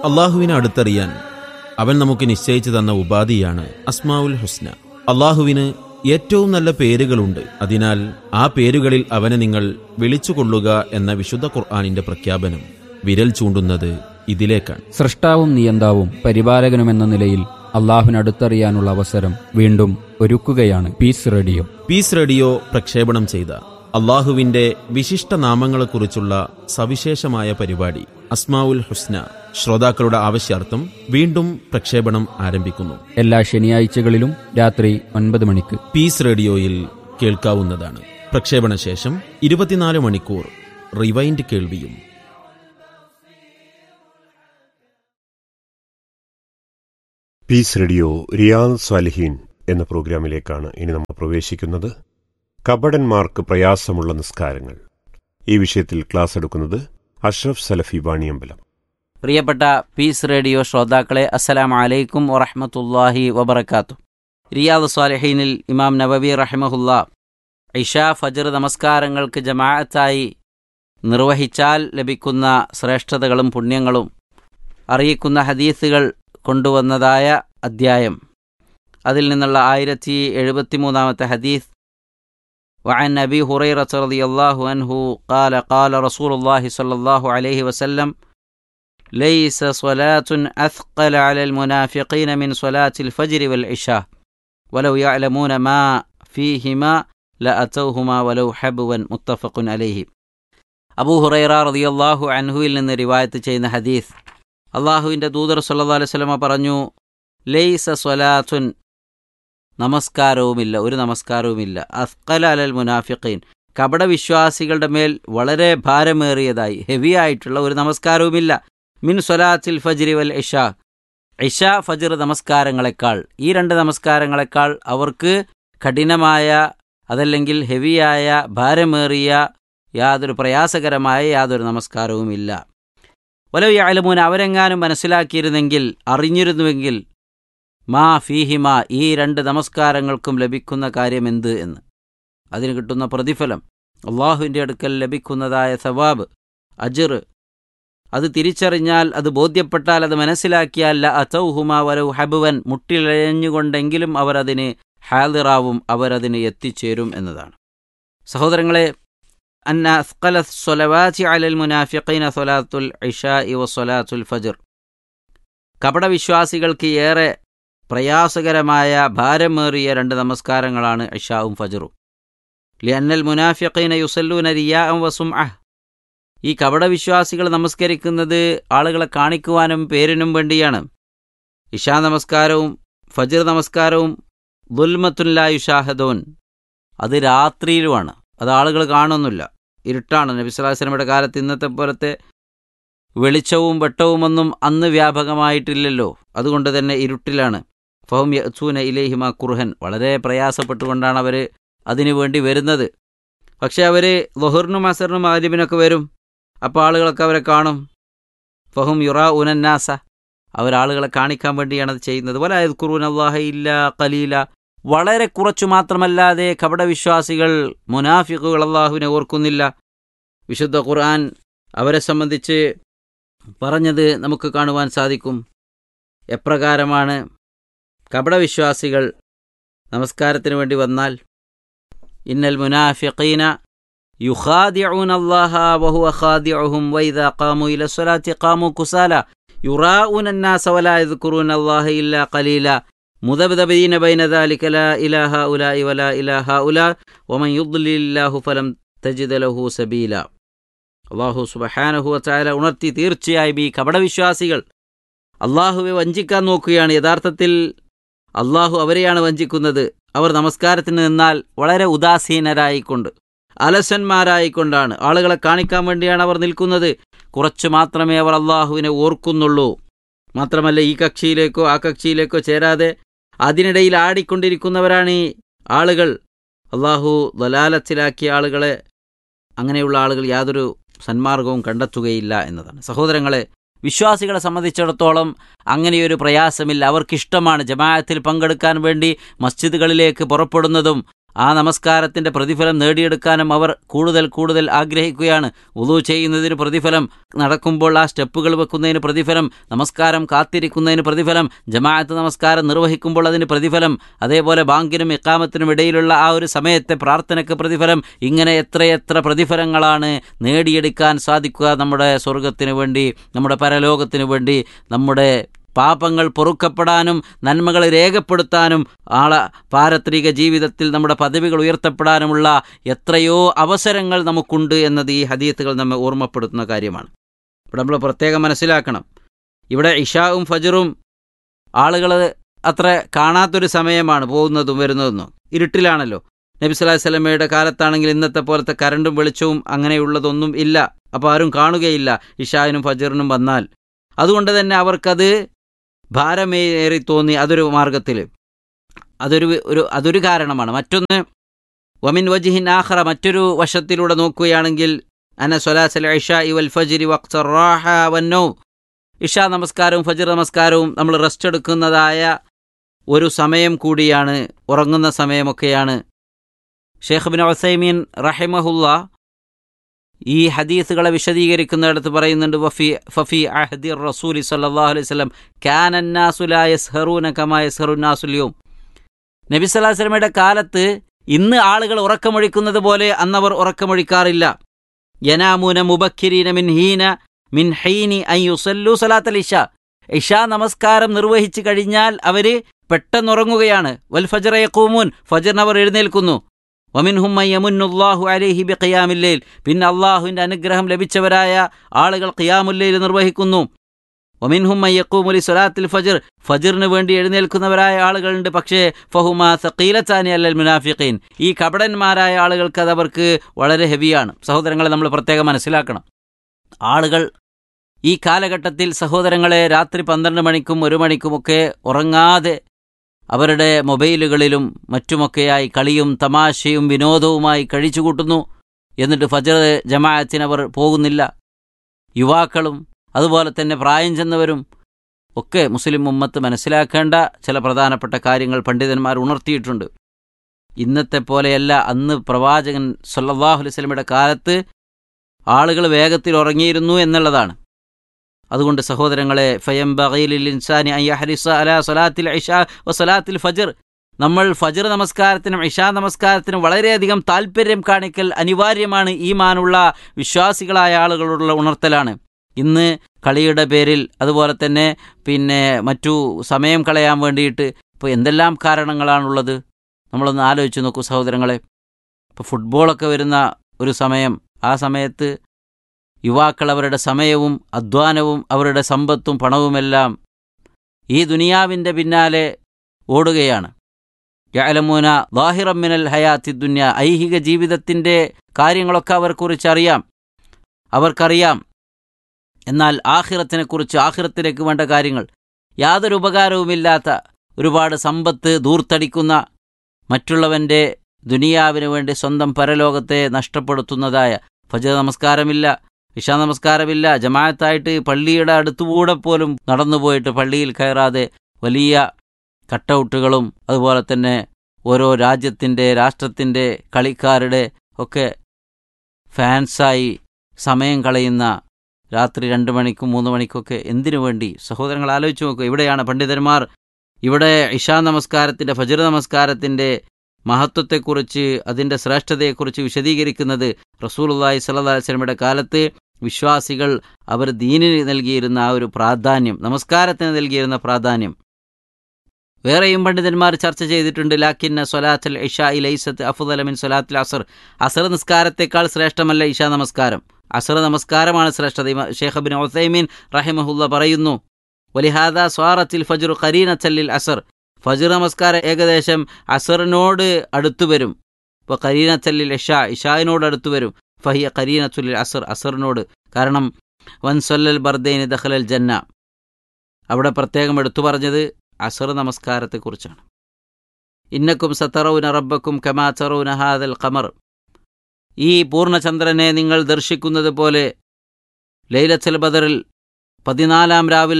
അള്ളാഹുവിനെ അടുത്തറിയാൻ അവൻ നമുക്ക് നിശ്ചയിച്ചു തന്ന ഉപാധിയാണ് അസ്മാവുൽ ഹുസ്ന അള്ളാഹുവിന് ഏറ്റവും നല്ല പേരുകളുണ്ട് അതിനാൽ ആ പേരുകളിൽ അവനെ നിങ്ങൾ വിളിച്ചുകൊള്ളുക എന്ന വിശുദ്ധ ഖുർആാനിന്റെ പ്രഖ്യാപനം വിരൽ ചൂണ്ടുന്നത് ഇതിലേക്കാണ് സൃഷ്ടാവും നിയന്താവും പരിപാലകനുമെന്ന നിലയിൽ അള്ളാഹുവിനടുത്തറിയാനുള്ള അവസരം വീണ്ടും ഒരുക്കുകയാണ് പീസ് റേഡിയോ പീസ് റേഡിയോ പ്രക്ഷേപണം ചെയ്ത അള്ളാഹുവിന്റെ വിശിഷ്ട നാമങ്ങളെക്കുറിച്ചുള്ള സവിശേഷമായ പരിപാടി അസ്മാവുൽ ഹുസ്ന ശ്രോതാക്കളുടെ ആവശ്യാർത്ഥം വീണ്ടും പ്രക്ഷേപണം ആരംഭിക്കുന്നു എല്ലാ ശനിയാഴ്ചകളിലും രാത്രി ഒൻപത് മണിക്ക് പീസ് റേഡിയോയിൽ കേൾക്കാവുന്നതാണ് പ്രക്ഷേപണ ശേഷം ഇരുപത്തിനാല് മണിക്കൂർ റിവൈൻഡ് കേൾവിയും പീസ് റേഡിയോ റിയാദ് സ്വാലിഹീൻ എന്ന പ്രോഗ്രാമിലേക്കാണ് ഇനി നമ്മൾ പ്രവേശിക്കുന്നത് കപടന്മാർക്ക് പ്രയാസമുള്ള നിസ്കാരങ്ങൾ ഈ വിഷയത്തിൽ ക്ലാസ് എടുക്കുന്നത് അഷ്റഫ് സലഫി വാണിയമ്പലം പ്രിയപ്പെട്ട പീസ് റേഡിയോ ശ്രോതാക്കളെ അസ്സലാം അലൈക്കും വറഹമത്തല്ലാഹി വബർക്കാത്തു റിയാദ് സ്വാലിഹീനിൽ ഇമാം നബവി റഹിമഹുല്ല ഇഷ ഫജർ നമസ്കാരങ്ങൾക്ക് ജമാഅത്തായി നിർവഹിച്ചാൽ ലഭിക്കുന്ന ശ്രേഷ്ഠതകളും പുണ്യങ്ങളും അറിയിക്കുന്ന ഹദീസുകൾ കൊണ്ടുവന്നതായ അദ്ധ്യായം അതിൽ നിന്നുള്ള ആയിരത്തി എഴുപത്തിമൂന്നാമത്തെ ഹദീസ് وعن أبي هريرة رضي الله عنه قال قال رسول الله صلى الله عليه وسلم ليس صلاة أثقل على المنافقين من صلاة الفجر والعشاء ولو يعلمون ما فيهما لأتوهما ولو حبوا متفق عليه അബൂ ഹുറൈറ റളിയല്ലാഹു അൻഹുവിൽ നിന്ന് റിവായത്ത് ചെയ്യുന്ന ഹദീസ് അള്ളാഹുവിൻ്റെ ദൂതർ സല്ലല്ലാഹു അലൈഹി വസല്ലമ പറഞ്ഞു ലൈസ സ്വലാത്തുൻ നമസ്കാരവുമില്ല ഒരു നമസ്കാരവുമില്ല അസ്കല അലൽ മുനാഫിഖീൻ കപടവിശ്വാസികളുടെ മേൽ വളരെ ഭാരമേറിയതായി ഹെവി ആയിട്ടുള്ള ഒരു നമസ്കാരവുമില്ല മിൻ സ്വലാത്തിൽ ഫജ്രി വൽ ഇഷ ഇഷ ഫജ്ർ നമസ്കാരങ്ങളെക്കാൾ ഈ രണ്ട് നമസ്കാരങ്ങളെക്കാൾ അവർക്ക് കഠിനമായ അതല്ലെങ്കിൽ ഹെവിയായ ഭാരമേറിയ യാതൊരു പ്രയാസകരമായ യാതൊരു നമസ്കാരവുമില്ല വലവ് യാലമൂൻ അവരെങ്ങാനും മനസ്സിലാക്കിയിരുന്നെങ്കിൽ അറിഞ്ഞിരുന്നുവെങ്കിൽ മാ ഫീഹിമ ഈ രണ്ട് നമസ്കാരങ്ങൾക്കും ലഭിക്കുന്ന കാര്യമെന്ത് എന്ന് അതിന് കിട്ടുന്ന പ്രതിഫലം അള്ളാഹുവിൻ്റെ അടുക്കൽ ലഭിക്കുന്നതായ സവാബ് അജിർ അത് തിരിച്ചറിഞ്ഞാൽ അത് ബോധ്യപ്പെട്ടാൽ അത് മനസ്സിലാക്കിയാൽ ല അത്തൗഹുമ വലവ് ഹബുവൻ മുട്ടിലഴഞ്ഞുകൊണ്ടെങ്കിലും അവർ അതിന് ഹാദിറാവും അവരതിന് എത്തിച്ചേരും എന്നതാണ് സഹോദരങ്ങളെ അന്ന അസ്കല സ്വലവാചി അലൽ മുനാഫിഖീന സ്വലാത്തുൽ ഇഷാഇ വസ്വലാത്തുൽ ഫജർ കപടവിശ്വാസികൾക്ക് ഏറെ പ്രയാസകരമായ ഭാരമേറിയ രണ്ട് നമസ്കാരങ്ങളാണ് ഇഷാവും ഫജറും ലിയന്നൽ മുനാഫിഖീന യുസല്ലൂന റിയാഅം വസും അഹ് ഈ കപടവിശ്വാസികൾ നമസ്കരിക്കുന്നത് ആളുകളെ കാണിക്കുവാനും പേരിനും വേണ്ടിയാണ് ഇഷാ നമസ്കാരവും ഫജർ നമസ്കാരവും ദുൽമത്തുല്ലായുഷാഹദോൻ അത് രാത്രിയിലുമാണ് അത് ആളുകൾ കാണുന്നില്ല ഇരുട്ടാണ് നബി സ്വലാസ്ലമയുടെ കാലത്ത് ഇന്നത്തെ പോലത്തെ വെളിച്ചവും വെട്ടവുമൊന്നും അന്ന് വ്യാപകമായിട്ടില്ലല്ലോ അതുകൊണ്ട് തന്നെ ഇരുട്ടിലാണ് ഫഹം യസൂന ഇലേഹിമ കുർഹൻ വളരെ പ്രയാസപ്പെട്ടുകൊണ്ടാണ് അവർ അതിനുവേണ്ടി വരുന്നത് പക്ഷേ അവർ ലൊഹറിനും അസറിനും ആലിബിനൊക്കെ വരും അപ്പോൾ ആളുകളൊക്കെ അവരെ കാണും ഫഹും യുറാ ഉനന്നാസ അവരാളുകളെ കാണിക്കാൻ വേണ്ടിയാണ് അത് ചെയ്യുന്നത് വലായത് ഖുറൂൻ അള്ളാഹ ഇല്ല കലീല വളരെ കുറച്ചു മാത്രമല്ലാതെ കപടവിശ്വാസികൾ മുനാഫിഖുകൾ അള്ളാഹുവിനെ ഓർക്കുന്നില്ല വിശുദ്ധ ഖുർആൻ അവരെ സംബന്ധിച്ച് പറഞ്ഞത് നമുക്ക് കാണുവാൻ സാധിക്കും എപ്രകാരമാണ് കപടവിശ്വാസികൾ നമസ്കാരത്തിന് വേണ്ടി വന്നാൽ ഇന്നൽ മുനാഫിഖീന യുഖാദിഊന അല്ലാഹ വഹുവ ഖാദിഉഹും വഇദാ ഖാമു ഇല സ്വലാത്തി ഖാമു കുസാല യുറാഊന الناس ولا يذكرون الله إلا قليلا مذبذبين بين ذلك لا إلى هؤلاء ولا إلى هؤلاء ومن يضلل الله فلم تجد له سبيلا അള്ളാഹു സുബഹാനഹു വച്ചാല ഉണർത്തി തീർച്ചയായും ഈ കപടവിശ്വാസികൾ അള്ളാഹുവെ വഞ്ചിക്കാൻ നോക്കുകയാണ് യഥാർത്ഥത്തിൽ അള്ളാഹു അവരെയാണ് വഞ്ചിക്കുന്നത് അവർ നമസ്കാരത്തിന് നിന്നാൽ വളരെ ഉദാസീനരായിക്കൊണ്ട് അലസന്മാരായിക്കൊണ്ടാണ് ആളുകളെ കാണിക്കാൻ വേണ്ടിയാണ് അവർ നിൽക്കുന്നത് കുറച്ചു മാത്രമേ അവർ അള്ളാഹുവിനെ ഓർക്കുന്നുള്ളൂ മാത്രമല്ല ഈ കക്ഷിയിലേക്കോ ആ കക്ഷിയിലേക്കോ ചേരാതെ അതിനിടയിൽ ആടിക്കൊണ്ടിരിക്കുന്നവരാണ് ഈ ആളുകൾ അള്ളാഹു ദലാലത്തിലാക്കിയ ആളുകളെ അങ്ങനെയുള്ള ആളുകൾ യാതൊരു സന്മാർഗവും കണ്ടെത്തുകയില്ല എന്നതാണ് സഹോദരങ്ങളെ വിശ്വാസികളെ സംബന്ധിച്ചിടത്തോളം അങ്ങനെയൊരു പ്രയാസമില്ല അവർക്കിഷ്ടമാണ് ജമാഅത്തിൽ പങ്കെടുക്കാൻ വേണ്ടി മസ്ജിദുകളിലേക്ക് പുറപ്പെടുന്നതും ആ നമസ്കാരത്തിൻ്റെ പ്രതിഫലം നേടിയെടുക്കാനും അവർ കൂടുതൽ കൂടുതൽ ആഗ്രഹിക്കുകയാണ് ഉദു ചെയ്യുന്നതിന് പ്രതിഫലം നടക്കുമ്പോൾ ആ സ്റ്റെപ്പുകൾ വെക്കുന്നതിന് പ്രതിഫലം നമസ്കാരം കാത്തിരിക്കുന്നതിന് പ്രതിഫലം ജമാഅത്ത് നമസ്കാരം നിർവഹിക്കുമ്പോൾ അതിന് പ്രതിഫലം അതേപോലെ ബാങ്കിനും ഇക്കാമത്തിനും ഇടയിലുള്ള ആ ഒരു സമയത്തെ പ്രാർത്ഥനയ്ക്ക് പ്രതിഫലം ഇങ്ങനെ എത്രയെത്ര പ്രതിഫലങ്ങളാണ് നേടിയെടുക്കാൻ സാധിക്കുക നമ്മുടെ സ്വർഗത്തിന് വേണ്ടി നമ്മുടെ പരലോകത്തിന് വേണ്ടി നമ്മുടെ പാപങ്ങൾ പൊറുക്കപ്പെടാനും നന്മകൾ രേഖപ്പെടുത്താനും ആള പാരത്രിക ജീവിതത്തിൽ നമ്മുടെ പദവികൾ ഉയർത്തപ്പെടാനുമുള്ള എത്രയോ അവസരങ്ങൾ നമുക്കുണ്ട് എന്നത് ഈ ഹദീത്തുകൾ നമ്മെ ഓർമ്മപ്പെടുത്തുന്ന കാര്യമാണ് ഇവിടെ നമ്മൾ പ്രത്യേകം മനസ്സിലാക്കണം ഇവിടെ ഇഷാവും ഫജറും ആളുകൾ അത്ര കാണാത്തൊരു സമയമാണ് പോകുന്നതും വരുന്നതെന്നും ഇരുട്ടിലാണല്ലോ നബി സ്വലാഹി സ്വലമയുടെ കാലത്താണെങ്കിൽ ഇന്നത്തെ പോലത്തെ കരണ്ടും വെളിച്ചവും അങ്ങനെയുള്ളതൊന്നും ഇല്ല അപ്പോൾ ആരും കാണുകയില്ല ഇഷാവിനും ഫജറിനും വന്നാൽ അതുകൊണ്ട് തന്നെ അവർക്കത് ഭാരമേറി തോന്നി അതൊരു മാർഗത്തിൽ അതൊരു ഒരു അതൊരു കാരണമാണ് മറ്റൊന്ന് വമിൻ വജിഹിൻ ആഖറ മറ്റൊരു വശത്തിലൂടെ നോക്കുകയാണെങ്കിൽ അന സൊലാസൽ ഇഷ ഇവൽ ഫജിരി വക്സറാഹ വന്നോ ഇഷ നമസ്കാരവും ഫജർ നമസ്കാരവും നമ്മൾ റെസ്റ്റ് എടുക്കുന്നതായ ഒരു സമയം കൂടിയാണ് ഉറങ്ങുന്ന സമയമൊക്കെയാണ് ഷേഖ് ബിൻ ഒസൈമീൻ റഹിമഹുല്ല ഈ ഹദീസുകളെ വിശദീകരിക്കുന്നിടത്ത് പറയുന്നുണ്ട് വഫി ഫഫി അഹദി റസൂലി സല്ലാഹു അലൈഹി സ്വലം കാനന്നാസുലായസ്ഹറൂന കമായസ്ഹറുനാസുല്യവും നബി സല്ലാഹു സ്വലമയുടെ കാലത്ത് ഇന്ന് ആളുകൾ ഉറക്കമൊഴിക്കുന്നത് പോലെ അന്നവർ ഉറക്കമൊഴിക്കാറില്ല യനാമൂന മുബക്കിരീന മിൻ ഹീന മിൻ ഹൈനി അയ്യുസല്ലു സലാത്തൽ ഇഷ ഇഷ നമസ്കാരം നിർവഹിച്ചു കഴിഞ്ഞാൽ അവര് പെട്ടെന്നുറങ്ങുകയാണ് വൽ ഫജറ യഖൂമൂൻ ഫജറിന് അവർ എഴുന്നേൽക്കുന്നു വമിൻഹും യമുന്നുല്ലാഹു അലൈഹി ബി ഖിയാമില്ലയിൽ പിന്നെ അള്ളാഹുവിൻ്റെ അനുഗ്രഹം ലഭിച്ചവരായ ആളുകൾ ഖിയാമുല്ലയിൽ നിർവഹിക്കുന്നു വമിൻഹും യക്കൂമുലി സൊലാത്തിൽ ഫജർ ഫജറിന് വേണ്ടി എഴുന്നേൽക്കുന്നവരായ ആളുകളുണ്ട് പക്ഷേ ഫഹുമാ സക്കീലത്താനി അല്ലൽ മുനാഫിഖീൻ ഈ കപടന്മാരായ ആളുകൾക്ക് അത് അവർക്ക് വളരെ ഹെവിയാണ് സഹോദരങ്ങളെ നമ്മൾ പ്രത്യേകം മനസ്സിലാക്കണം ആളുകൾ ഈ കാലഘട്ടത്തിൽ സഹോദരങ്ങളെ രാത്രി പന്ത്രണ്ട് മണിക്കും ഒരു മണിക്കുമൊക്കെ ഉറങ്ങാതെ അവരുടെ മൊബൈലുകളിലും മറ്റുമൊക്കെയായി കളിയും തമാശയും വിനോദവുമായി കഴിച്ചുകൂട്ടുന്നു എന്നിട്ട് ഫജർ ജമാഅത്തിന് അവർ പോകുന്നില്ല യുവാക്കളും അതുപോലെ തന്നെ പ്രായം ചെന്നവരും ഒക്കെ മുസ്ലിം ഉമ്മത്ത് മനസ്സിലാക്കേണ്ട ചില പ്രധാനപ്പെട്ട കാര്യങ്ങൾ പണ്ഡിതന്മാർ ഉണർത്തിയിട്ടുണ്ട് ഇന്നത്തെ പോലെയല്ല അന്ന് പ്രവാചകൻ സല്ലല്ലാഹു അലൈഹി വസല്ലമയുടെ കാലത്ത് ആളുകൾ വേഗത്തിൽ ഉറങ്ങിയിരുന്നു എന്നുള്ളതാണ് അതുകൊണ്ട് സഹോദരങ്ങളെ ഫയം ബഗീലിൽ ഇൻസാനി അയ്യഹരിസ അല സലാത്തിൽ ഇഷാ വ സലാത്തിൽ ഫജർ നമ്മൾ ഫജർ നമസ്കാരത്തിനും ഇഷാ നമസ്കാരത്തിനും വളരെയധികം താല്പര്യം കാണിക്കൽ അനിവാര്യമാണ് ഈ മാനുള്ള വിശ്വാസികളായ ആളുകളോടുള്ള ഉണർത്തലാണ് ഇന്ന് കളിയുടെ പേരിൽ അതുപോലെ തന്നെ പിന്നെ മറ്റു സമയം കളയാൻ വേണ്ടിയിട്ട് ഇപ്പോൾ എന്തെല്ലാം കാരണങ്ങളാണുള്ളത് നമ്മളൊന്ന് ആലോചിച്ച് നോക്കൂ സഹോദരങ്ങളെ ഇപ്പോൾ ഫുട്ബോളൊക്കെ വരുന്ന ഒരു സമയം ആ സമയത്ത് യുവാക്കൾ അവരുടെ സമയവും അധ്വാനവും അവരുടെ സമ്പത്തും പണവുമെല്ലാം ഈ ദുനിയാവിൻ്റെ പിന്നാലെ ഓടുകയാണ് യഅലമൂന ദാഹിറമ്മിനൽ ഹയാത്തി ദുന്യ ഐഹിക ജീവിതത്തിൻ്റെ കാര്യങ്ങളൊക്കെ അവർക്കുറിച്ചറിയാം അവർക്കറിയാം എന്നാൽ ആഹിറത്തിനെക്കുറിച്ച് ആഹിറത്തിലേക്ക് വേണ്ട കാര്യങ്ങൾ യാതൊരു ഉപകാരവുമില്ലാത്ത ഒരുപാട് സമ്പത്ത് ദൂർത്തടിക്കുന്ന മറ്റുള്ളവൻ്റെ ദുനിയാവിന് വേണ്ടി സ്വന്തം പരലോകത്തെ നഷ്ടപ്പെടുത്തുന്നതായ ഫജർ നമസ്കാരമില്ല ഇഷാ നമസ്കാരമില്ല ജമാഅത്തായിട്ട് പള്ളിയുടെ അടുത്തുകൂടെ പോലും നടന്നുപോയിട്ട് പള്ളിയിൽ കയറാതെ വലിയ കട്ടൗട്ടുകളും അതുപോലെ തന്നെ ഓരോ രാജ്യത്തിൻ്റെ രാഷ്ട്രത്തിൻ്റെ കളിക്കാരുടെ ഒക്കെ ഫാൻസായി സമയം കളയുന്ന രാത്രി രണ്ട് മണിക്കും മൂന്ന് മണിക്കൊക്കെ എന്തിനു വേണ്ടി സഹോദരങ്ങൾ ആലോചിച്ച് നോക്കുക ഇവിടെയാണ് പണ്ഡിതന്മാർ ഇവിടെ ഇഷാ നമസ്കാരത്തിൻ്റെ ഫജർ നമസ്കാരത്തിൻ്റെ മഹത്വത്തെക്കുറിച്ച് അതിൻ്റെ ശ്രേഷ്ഠതയെക്കുറിച്ച് വിശദീകരിക്കുന്നത് റസൂലുള്ളാഹി സ്വല്ലല്ലാഹി അലൈഹി വസല്ലമയുടെ കാലത്ത് വിശ്വാസികൾ അവർ ദീനിന് നൽകിയിരുന്ന ആ ഒരു പ്രാധാന്യം നമസ്കാരത്തിന് നൽകിയിരുന്ന പ്രാധാന്യം വേറെയും പണ്ഡിതന്മാർ ചർച്ച ചെയ്തിട്ടുണ്ട് ലാക്കിന്ന സൊലാത്തുൽ ഇഷാ ലൈസത്ത് അഫുദലമിൻ സൊലാത്തുൽ അസർ അസർ നിസ്കാരത്തെക്കാൾ ശ്രേഷ്ഠമല്ല ഇഷാ നമസ്കാരം അസർ നമസ്കാരമാണ് ശ്രേഷ്ഠത ഇമാ- ഷേഖ് ബിൻ ഒസൈമീൻ റഹിമഹുല്ല പറയുന്നു വലിഹാദ സ്വാറത്തിൽ ഫജുർ ഖരീനത്തല്ലിൽ അസർ ഫജർ നമസ്കാരം ഏകദേശം അസറിനോട് അടുത്തു വരും ഇപ്പോൾ കരീനത്തല്ലിൽ ഇഷാ ഇഷായിനോട് അടുത്തു വരും ഫഹിയ കരീനത്തുല്ലിൽ അസർ അസറിനോട് കാരണം വൻ സൊല്ലൽ ബർദൈന് ദഖലൽ ജന്ന അവിടെ പ്രത്യേകം എടുത്തു പറഞ്ഞത് അസർ നമസ്കാരത്തെക്കുറിച്ചാണ് ഇന്നക്കും സത്തറൌന റബ്ബക്കും കമാ ചറൌന ഹാദൽ ഖമർ ഈ പൂർണ്ണചന്ദ്രനെ നിങ്ങൾ ദർശിക്കുന്നത് പോലെ ലൈലത്തുൽ ബദറിൽ പതിനാലാം രാവിൽ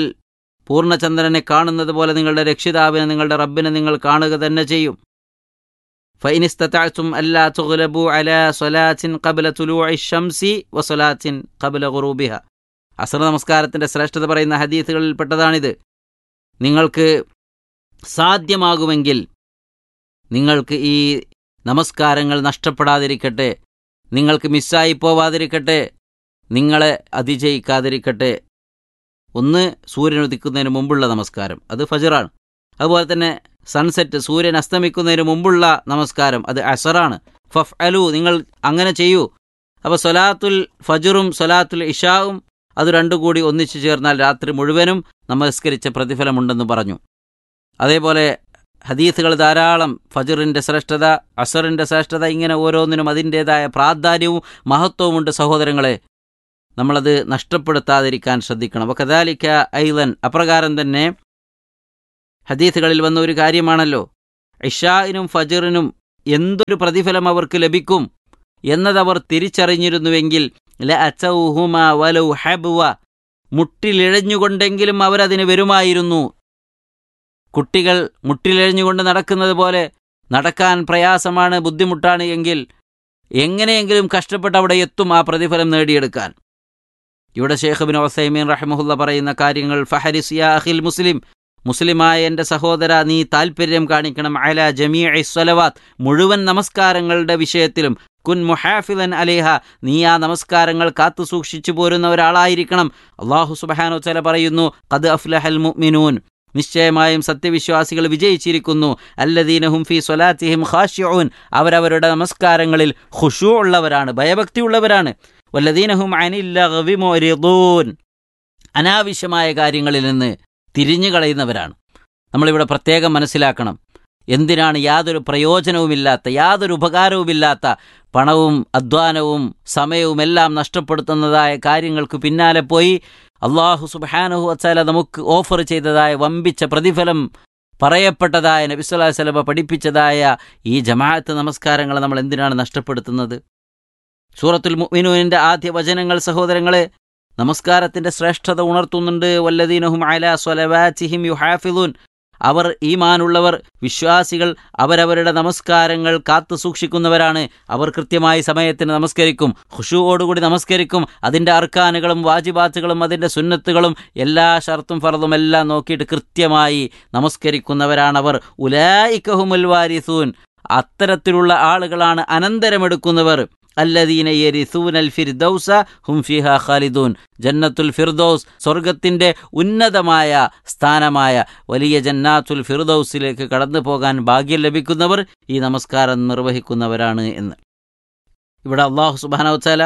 പൂർണ്ണചന്ദ്രനെ കാണുന്നത് പോലെ നിങ്ങളുടെ രക്ഷിതാവിനെ നിങ്ങളുടെ റബ്ബിനെ നിങ്ങൾ കാണുക തന്നെ ചെയ്യും فإن استطعتم ألا تغلبوا على صلاة قبل طلوع الشمس وصلاة قبل غروبها അസർ നമസ്കാരത്തിൻ്റെ ശ്രേഷ്ഠത പറയുന്ന ഹദീസുകളിൽപ്പെട്ടതാണിത് നിങ്ങൾക്ക് സാധ്യമാകുമെങ്കിൽ നിങ്ങൾക്ക് ഈ നമസ്കാരങ്ങൾ നഷ്ടപ്പെടാതിരിക്കട്ടെ നിങ്ങൾക്ക് മിസ്സായി പോവാതിരിക്കട്ടെ നിങ്ങളെ അതിജയിക്കാതിരിക്കട്ടെ ഒന്ന് സൂര്യൻ ഉദിക്കുന്നതിന് മുമ്പുള്ള നമസ്കാരം അത് ഫജറാണ് അതുപോലെ തന്നെ സൺസെറ്റ് സൂര്യൻ അസ്തമിക്കുന്നതിന് മുമ്പുള്ള നമസ്കാരം അത് അസറാണ് ഫഫ് അലു നിങ്ങൾ അങ്ങനെ ചെയ്യൂ അപ്പോൾ സൊലാത്തുൽ ഫജറും സൊലാത്തുൽ ഇഷാവും അത് രണ്ടു കൂടി ഒന്നിച്ചു ചേർന്നാൽ രാത്രി മുഴുവനും നമസ്കരിച്ച പ്രതിഫലമുണ്ടെന്ന് പറഞ്ഞു അതേപോലെ ഹദീസുകൾ ധാരാളം ഫജറിൻ്റെ ശ്രേഷ്ഠത അസറിൻ്റെ ശ്രേഷ്ഠത ഇങ്ങനെ ഓരോന്നിനും അതിൻ്റേതായ പ്രാധാന്യവും മഹത്വവുമുണ്ട് സഹോദരങ്ങളെ നമ്മളത് നഷ്ടപ്പെടുത്താതിരിക്കാൻ ശ്രദ്ധിക്കണം അപ്പോൾ കദാലിക്ക ഐലൻ അപ്രകാരം തന്നെ ഹദീസുകളിൽ വന്ന ഒരു കാര്യമാണല്ലോ ഇഷായിനും ഫജറിനും എന്തൊരു പ്രതിഫലം അവർക്ക് ലഭിക്കും എന്നതവർ തിരിച്ചറിഞ്ഞിരുന്നുവെങ്കിൽ ല അച്ചൗഹുമ വലൗ ഹബ്വ മുട്ടിലിഴഞ്ഞുകൊണ്ടെങ്കിലും അവരതിന് വരുമായിരുന്നു കുട്ടികൾ മുട്ടിലിഴഞ്ഞുകൊണ്ട് നടക്കുന്നത് പോലെ നടക്കാൻ പ്രയാസമാണ് ബുദ്ധിമുട്ടാണ് എങ്കിൽ എങ്ങനെയെങ്കിലും കഷ്ടപ്പെട്ട് അവിടെ എത്തും ആ പ്രതിഫലം നേടിയെടുക്കാൻ ഇവിടെ ഷേഖ് ബിൻ ഒസൈമീൻ റഹ്മുല്ല പറയുന്ന കാര്യങ്ങൾ ഫഹരിസ് യാ അഖിൽ മുസ്ലിം മുസ്ലിമായ എൻ്റെ സഹോദര നീ താൽപ്പര്യം കാണിക്കണം അല ജമീ സ്വലവാത്ത് മുഴുവൻ നമസ്കാരങ്ങളുടെ വിഷയത്തിലും കുൻ മുഹാഫിലൻ അലേഹ നീ ആ നമസ്കാരങ്ങൾ കാത്തു സൂക്ഷിച്ചു പോരുന്ന ഒരാളായിരിക്കണം അള്ളാഹു സുബഹാനോ ചല പറയുന്നു കത് അഫ്ലഹൽ മുഅ്മിനൂൻ നിശ്ചയമായും സത്യവിശ്വാസികൾ വിജയിച്ചിരിക്കുന്നു അല്ലദീനഹും ഫി സ്വലാത്തിഹിം ഖാഷിഊൻ അവരവരുടെ നമസ്കാരങ്ങളിൽ ഖുശൂ ഉള്ളവരാണ് ഭയഭക്തിയുള്ളവരാണ് വല്ലദീനഹും അനില്ലഗവി മുഅ്രിദൂൻ അനാവശ്യമായ കാര്യങ്ങളിൽ നിന്ന് തിരിഞ്ഞു കളയുന്നവരാണ് നമ്മളിവിടെ പ്രത്യേകം മനസ്സിലാക്കണം എന്തിനാണ് യാതൊരു പ്രയോജനവുമില്ലാത്ത യാതൊരു ഉപകാരവുമില്ലാത്ത പണവും അധ്വാനവും സമയവും എല്ലാം നഷ്ടപ്പെടുത്തുന്നതായ കാര്യങ്ങൾക്ക് പിന്നാലെ പോയി അള്ളാഹു സുബാനഹു വച്ചാല നമുക്ക് ഓഫർ ചെയ്തതായ വമ്പിച്ച പ്രതിഫലം പറയപ്പെട്ടതായ നബിസ്വല്ലാ സ്വലമ പഠിപ്പിച്ചതായ ഈ ജമാഅത്ത് നമസ്കാരങ്ങൾ നമ്മൾ എന്തിനാണ് നഷ്ടപ്പെടുത്തുന്നത് സൂറത്തുൽ മുഅ്മിനൂനിന്റെ ആദ്യ വചനങ്ങൾ സഹോദരങ്ങളെ നമസ്കാരത്തിന്റെ ശ്രേഷ്ഠത ഉണർത്തുന്നുണ്ട് വല്ലദീനഹും അല സ്വലവാച്ചിഹിം യുഹാഫിദൂൻ അവർ ഈമാനുള്ളവർ വിശ്വാസികൾ അവരവരുടെ നമസ്കാരങ്ങൾ കാത്തു സൂക്ഷിക്കുന്നവരാണ് അവർ കൃത്യമായി സമയത്തിന് നമസ്കരിക്കും ഖുഷുവോടുകൂടി നമസ്കരിക്കും അതിൻ്റെ അർക്കാനുകളും വാജിബാത്തുകളും അതിൻ്റെ സുന്നത്തുകളും എല്ലാ ഷർത്തും ഫറതും എല്ലാം നോക്കിയിട്ട് കൃത്യമായി നമസ്കരിക്കുന്നവരാണവർ ഉലായിക്കഹുമുൽ വാരിസൂൻ അത്തരത്തിലുള്ള ആളുകളാണ് അനന്തരമെടുക്കുന്നവർ അല്ലദീന യരിസൂനൽ ഫിർദൗസ ഹും ഫിഹ ഖാലിദൂൻ ജന്നത്തുൽ ഫിർദൗസ് സ്വർഗത്തിന്റെ ഉന്നതമായ സ്ഥാനമായ വലിയ ജന്നാത്തുൽ ഫിർദൗസിലേക്ക് കടന്നു പോകാൻ ഭാഗ്യം ലഭിക്കുന്നവർ ഈ നമസ്കാരം നിർവഹിക്കുന്നവരാണ് എന്ന് ഇവിടെ അള്ളാഹു സുബാനവച്ചാല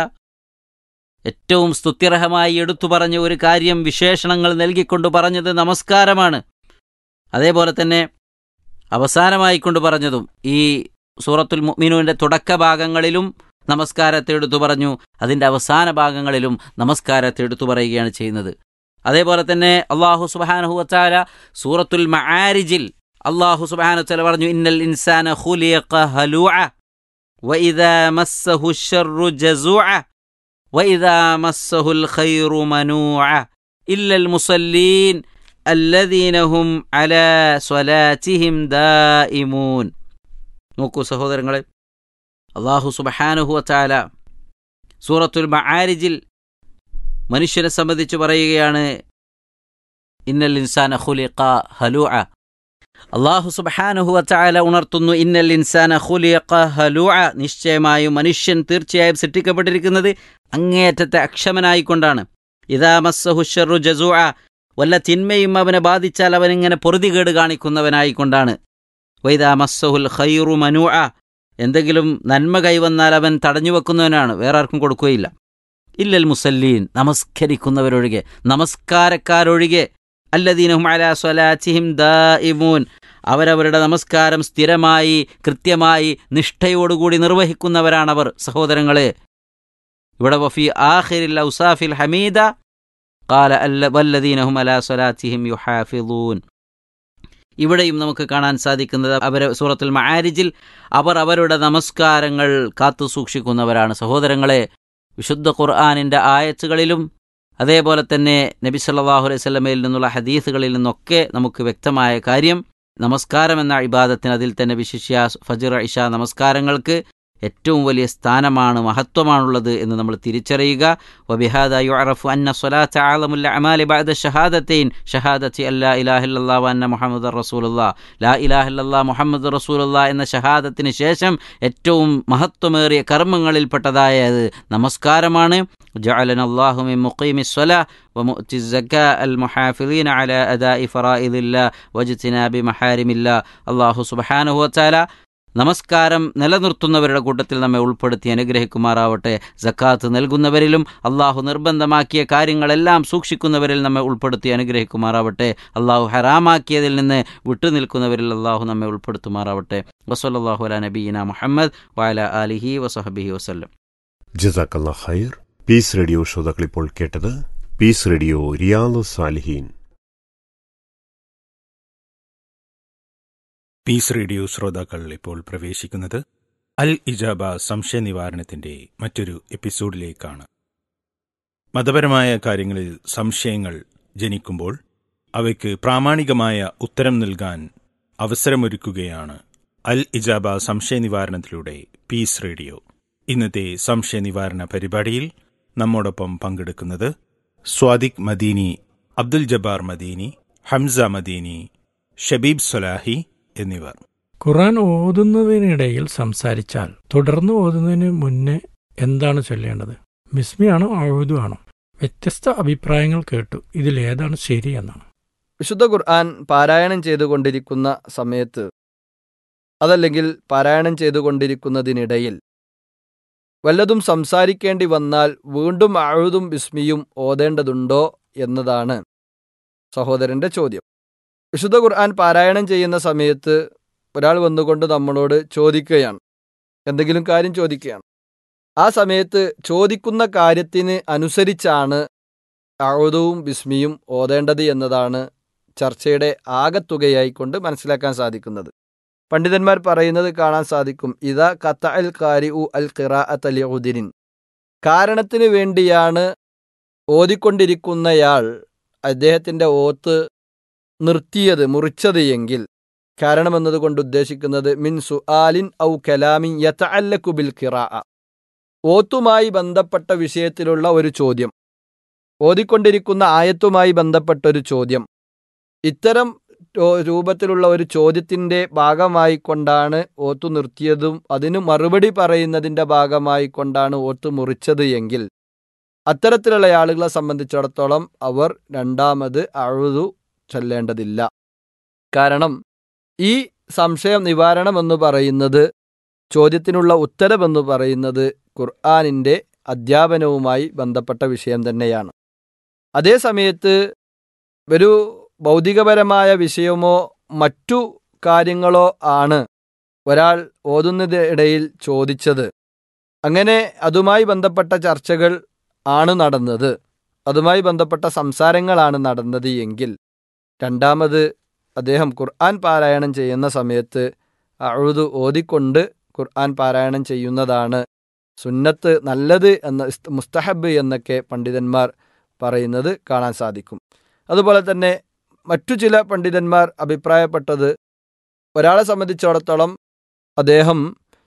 ഏറ്റവും സ്തുത്യർഹമായി എടുത്തു പറഞ്ഞ ഒരു കാര്യം വിശേഷണങ്ങൾ നൽകിക്കൊണ്ട് പറഞ്ഞത് നമസ്കാരമാണ് അതേപോലെ തന്നെ അവസാനമായി കൊണ്ട് പറഞ്ഞതും ഈ സൂറത്തുൽ മുഅ്മിനൂന്റെ തുടക്ക ഭാഗങ്ങളിലും നമസ്കാരത്തെ എടുത്തു പറഞ്ഞു അതിൻ്റെ അവസാന ഭാഗങ്ങളിലും നമസ്കാരത്തെ എടുത്തു പറയുകയാണ് ചെയ്യുന്നത് അതേപോലെ തന്നെ അള്ളാഹു സുബാനഹു വച്ചാല സൂറത്തുൽ മആരിജിൽ അള്ളാഹു സുബാനു വച്ചാല പറഞ്ഞു ഇന്നൽ ഇൻസാന ഖുലിഖ ഹലൂഅ വഇദാ മസ്സഹു الشر ജസൂഅ വഇദാ മസ്സഹു الخير منوعا إلا المصلين الذين هم على صلاتهم دائمون നോക്കൂ സഹോദരങ്ങളെ അള്ളാഹു സുബഹാനുഹുവച്ചാല സൂറത്തുൽ മആരിജിൽ മനുഷ്യനെ സംബന്ധിച്ച് പറയുകയാണ് ഇന്നൽ ഇൻസാന ഖുലിഖ ഹലൂഅ അള്ളാഹു സുബഹാനുഹുവച്ചാല ഉണർത്തുന്നു ഇന്നൽ ഇൻസാന ഖുലിഖ ഹലൂഅ നിശ്ചയമായും മനുഷ്യൻ തീർച്ചയായും സൃഷ്ടിക്കപ്പെട്ടിരിക്കുന്നത് അങ്ങേയറ്റത്തെ അക്ഷമനായിക്കൊണ്ടാണ് ഇതാ മസ്സഹു ഷറു ജസൂഅ വല്ല തിന്മയും അവനെ ബാധിച്ചാൽ അവനിങ്ങനെ പൊറുതികേട് കാണിക്കുന്നവനായിക്കൊണ്ടാണ് വൈദാ മസ്സഹുൽ ഖൈറു മനുഅ എന്തെങ്കിലും നന്മ കൈവന്നാൽ അവൻ തടഞ്ഞു വെക്കുന്നവനാണ് വേറെ ആർക്കും കൊടുക്കുകയില്ല ഇല്ലൽ മുസല്ലീൻ നമസ്കരിക്കുന്നവരൊഴികെ നമസ്കാരക്കാരൊഴികെ അല്ലദീനഹും അലാ സ്വലാച്ചിഹിം ദാഇമൂൻ അവരവരുടെ നമസ്കാരം സ്ഥിരമായി കൃത്യമായി നിഷ്ഠയോടുകൂടി നിർവഹിക്കുന്നവരാണവർ സഹോദരങ്ങളെ ഇവിടെ വഫി ആഖിരിൽ ഔസാഫിൽ ഹമീദ قال والذين അലാ സ്വലാത്തിഹിം യുഹാഫിളൂൻ ഇവിടെയും നമുക്ക് കാണാൻ സാധിക്കുന്നത് അവർ സൂറത്തുൽ മആരിജിൽ അവർ അവരുടെ നമസ്കാരങ്ങൾ കാത്തു സൂക്ഷിക്കുന്നവരാണ് സഹോദരങ്ങളെ വിശുദ്ധ ഖുർആാനിൻ്റെ ആയത്തുകളിലും അതേപോലെ തന്നെ നബി സല്ലാഹു അലൈഹി സ്വലമയിൽ നിന്നുള്ള ഹദീസുകളിൽ നിന്നൊക്കെ നമുക്ക് വ്യക്തമായ കാര്യം നമസ്കാരം എന്ന ഇബാദത്തിന് അതിൽ തന്നെ വിശിഷ്യ ഫജർ ഇഷ നമസ്കാരങ്ങൾക്ക് ഏറ്റവും വലിയ സ്ഥാനമാണ് മഹത്വമാണുള്ളത് എന്ന് നമ്മൾ തിരിച്ചറിയുക വബിഹാദ യുഅറഫു അന്ന സ്വലാത്ത ആലമുല്ല അമാലി ബഅദ ഷഹാദത്തൈൻ ഷഹാദത്തി അല്ലാ ഇലാഹില്ലല്ലാ വ അന്ന മുഹമ്മദ് റസൂലുള്ളാ ലാ ഇലാഹില്ലല്ലാ മുഹമ്മദ് റസൂലുള്ളാ എന്ന ഷഹാദത്തിന് ശേഷം ഏറ്റവും മഹത്വമേറിയ കർമ്മങ്ങളിൽപ്പെട്ടതായത് നമസ്കാരമാണ് جعلنا الله من مقيم الصلاة ومؤتي الزكاة المحافظين على أداء فرائض الله واجتناب محارم الله الله سبحانه وتعالى നമസ്കാരം നിലനിർത്തുന്നവരുടെ കൂട്ടത്തിൽ നമ്മെ ഉൾപ്പെടുത്തി അനുഗ്രഹിക്കുമാറാവട്ടെ സക്കാത്ത് നൽകുന്നവരിലും അള്ളാഹു നിർബന്ധമാക്കിയ കാര്യങ്ങളെല്ലാം സൂക്ഷിക്കുന്നവരിൽ നമ്മെ ഉൾപ്പെടുത്തി അനുഗ്രഹിക്കുമാറാവട്ടെ അള്ളാഹു ഹറാമാക്കിയതിൽ നിന്ന് വിട്ടുനിൽക്കുന്നവരിൽ അള്ളാഹു നമ്മെ ഉൾപ്പെടുത്തുമാറാവട്ടെ വസല്ലാഹു അല നബീന മുഹമ്മദ് വഅല ആലിഹി വസഹബിഹി വസ്ല്ലം ജസാക്കല്ല ഖൈർ പീസ് റേഡിയോ ശ്രോതാക്കൾ ഇപ്പോൾ കേട്ടത് പീസ് റേഡിയോ റിയാലു സാലിഹീൻ പീസ് റേഡിയോ ശ്രോതാക്കൾ ഇപ്പോൾ പ്രവേശിക്കുന്നത് അൽ ഇജാബ സംശയ നിവാരണത്തിന്റെ മറ്റൊരു എപ്പിസോഡിലേക്കാണ് മതപരമായ കാര്യങ്ങളിൽ സംശയങ്ങൾ ജനിക്കുമ്പോൾ അവയ്ക്ക് പ്രാമാണികമായ ഉത്തരം നൽകാൻ അവസരമൊരുക്കുകയാണ് അൽ ഇജാബ സംശയ നിവാരണത്തിലൂടെ പീസ് റേഡിയോ ഇന്നത്തെ സംശയ നിവാരണ പരിപാടിയിൽ നമ്മോടൊപ്പം പങ്കെടുക്കുന്നത് സ്വാദിഖ് മദീനി അബ്ദുൽ ജബ്ബാർ മദീനി ഹംസ മദീനി ഷബീബ് സൊലാഹി എന്നിവർ ഖുർആൻ ഓതുന്നതിനിടയിൽ സംസാരിച്ചാൽ തുടർന്ന് ഓതുന്നതിന് മുന്നേ എന്താണ് ചൊല്ലേണ്ടത് മിസ്മിയാണോ അഴുതു ആണോ വ്യത്യസ്ത അഭിപ്രായങ്ങൾ കേട്ടു ഇതിലേതാണ് ശരി എന്നാണ് വിശുദ്ധ ഖുർആൻ പാരായണം ചെയ്തുകൊണ്ടിരിക്കുന്ന സമയത്ത് അതല്ലെങ്കിൽ പാരായണം ചെയ്തുകൊണ്ടിരിക്കുന്നതിനിടയിൽ വല്ലതും സംസാരിക്കേണ്ടി വന്നാൽ വീണ്ടും അഴുതും വിസ്മിയും ഓതേണ്ടതുണ്ടോ എന്നതാണ് സഹോദരന്റെ ചോദ്യം വിശുദ്ധ ഖുർആൻ പാരായണം ചെയ്യുന്ന സമയത്ത് ഒരാൾ വന്നുകൊണ്ട് നമ്മളോട് ചോദിക്കുകയാണ് എന്തെങ്കിലും കാര്യം ചോദിക്കുകയാണ് ആ സമയത്ത് ചോദിക്കുന്ന കാര്യത്തിന് അനുസരിച്ചാണ് അഴുതവും വിസ്മിയും ഓതേണ്ടത് എന്നതാണ് ചർച്ചയുടെ ആകത്തുകയായിക്കൊണ്ട് മനസ്സിലാക്കാൻ സാധിക്കുന്നത് പണ്ഡിതന്മാർ പറയുന്നത് കാണാൻ സാധിക്കും ഇതാ കത്ത അൽ കാരി ഉ അൽ ഖിറാ അലി ഉദിരിൻ കാരണത്തിന് വേണ്ടിയാണ് ഓതിക്കൊണ്ടിരിക്കുന്നയാൾ അദ്ദേഹത്തിൻ്റെ ഓത്ത് നിർത്തിയത് മുറിച്ചത് എങ്കിൽ കാരണം എന്നതുകൊണ്ട് ഉദ്ദേശിക്കുന്നത് മിൻ സുആലിൻ ഔ കലാമിൻ യതഅല്ലഖു ബിൽ ഖിറാ ഓത്തുമായി ബന്ധപ്പെട്ട വിഷയത്തിലുള്ള ഒരു ചോദ്യം ഓതിക്കൊണ്ടിരിക്കുന്ന ആയത്തുമായി ബന്ധപ്പെട്ട ഒരു ചോദ്യം ഇത്തരം രൂപത്തിലുള്ള ഒരു ചോദ്യത്തിൻ്റെ ഭാഗമായി കൊണ്ടാണ് ഓത്തു നിർത്തിയതും അതിന് മറുപടി പറയുന്നതിൻ്റെ ഭാഗമായി കൊണ്ടാണ് ഓത്ത് മുറിച്ചത് എങ്കിൽ അത്തരത്തിലുള്ള ആളുകളെ സംബന്ധിച്ചിടത്തോളം അവർ രണ്ടാമത് അഴുതു ചൊല്ലേണ്ടതില്ല കാരണം ഈ സംശയം നിവാരണം എന്ന് പറയുന്നത് ചോദ്യത്തിനുള്ള ഉത്തരമെന്ന് പറയുന്നത് ഖുർആാനിൻ്റെ അധ്യാപനവുമായി ബന്ധപ്പെട്ട വിഷയം തന്നെയാണ് അതേ സമയത്ത് ഒരു ഭൗതികപരമായ വിഷയമോ മറ്റു കാര്യങ്ങളോ ആണ് ഒരാൾ ഓതുന്നതിനിടയിൽ ചോദിച്ചത് അങ്ങനെ അതുമായി ബന്ധപ്പെട്ട ചർച്ചകൾ ആണ് നടന്നത് അതുമായി ബന്ധപ്പെട്ട സംസാരങ്ങളാണ് നടന്നത് എങ്കിൽ രണ്ടാമത് അദ്ദേഹം ഖുർആൻ പാരായണം ചെയ്യുന്ന സമയത്ത് അഴുതു ഓതിക്കൊണ്ട് ഖുർആൻ പാരായണം ചെയ്യുന്നതാണ് സുന്നത്ത് നല്ലത് എന്ന മുസ്തഹബ് എന്നൊക്കെ പണ്ഡിതന്മാർ പറയുന്നത് കാണാൻ സാധിക്കും അതുപോലെ തന്നെ മറ്റു ചില പണ്ഡിതന്മാർ അഭിപ്രായപ്പെട്ടത് ഒരാളെ സംബന്ധിച്ചിടത്തോളം അദ്ദേഹം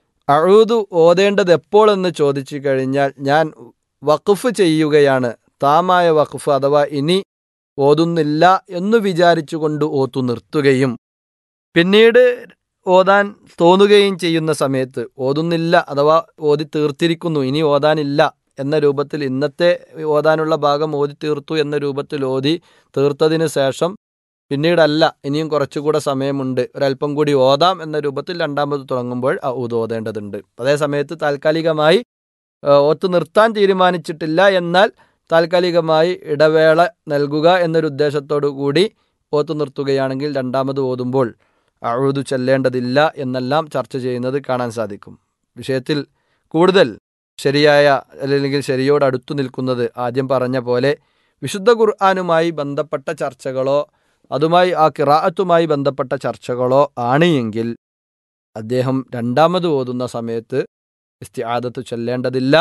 അഴുതു ഓതേണ്ടത് എപ്പോൾ എന്ന് ചോദിച്ചു കഴിഞ്ഞാൽ ഞാൻ വഖഫ് ചെയ്യുകയാണ് താമായ വഖഫ് അഥവാ ഇനി ഓതുന്നില്ല എന്നു വിചാരിച്ചുകൊണ്ട് ഓത്തു നിർത്തുകയും പിന്നീട് ഓതാൻ തോന്നുകയും ചെയ്യുന്ന സമയത്ത് ഓതുന്നില്ല അഥവാ ഓതി തീർത്തിരിക്കുന്നു ഇനി ഓതാനില്ല എന്ന രൂപത്തിൽ ഇന്നത്തെ ഓതാനുള്ള ഭാഗം ഓതി തീർത്തു എന്ന രൂപത്തിൽ ഓതി തീർത്തതിന് ശേഷം പിന്നീടല്ല ഇനിയും കുറച്ചുകൂടെ സമയമുണ്ട് ഒരല്പം കൂടി ഓതാം എന്ന രൂപത്തിൽ രണ്ടാമത് തുടങ്ങുമ്പോൾ ആ ഊത് ഓതേണ്ടതുണ്ട് അതേ സമയത്ത് താൽക്കാലികമായി ഓത്ത് നിർത്താൻ തീരുമാനിച്ചിട്ടില്ല എന്നാൽ താൽക്കാലികമായി ഇടവേള നൽകുക എന്നൊരു ഉദ്ദേശത്തോടു കൂടി ഓത്ത് നിർത്തുകയാണെങ്കിൽ രണ്ടാമത് ഓതുമ്പോൾ അഴുതു ചെല്ലേണ്ടതില്ല എന്നെല്ലാം ചർച്ച ചെയ്യുന്നത് കാണാൻ സാധിക്കും വിഷയത്തിൽ കൂടുതൽ ശരിയായ അല്ലെങ്കിൽ ശരിയോട് അടുത്തു നിൽക്കുന്നത് ആദ്യം പറഞ്ഞ പോലെ വിശുദ്ധ ഖുർആാനുമായി ബന്ധപ്പെട്ട ചർച്ചകളോ അതുമായി ആ കിറാഅത്തുമായി ബന്ധപ്പെട്ട ചർച്ചകളോ ആണ് എങ്കിൽ അദ്ദേഹം രണ്ടാമത് ഓതുന്ന സമയത്ത് ഇസ്തിആദത്ത് ചൊല്ലേണ്ടതില്ല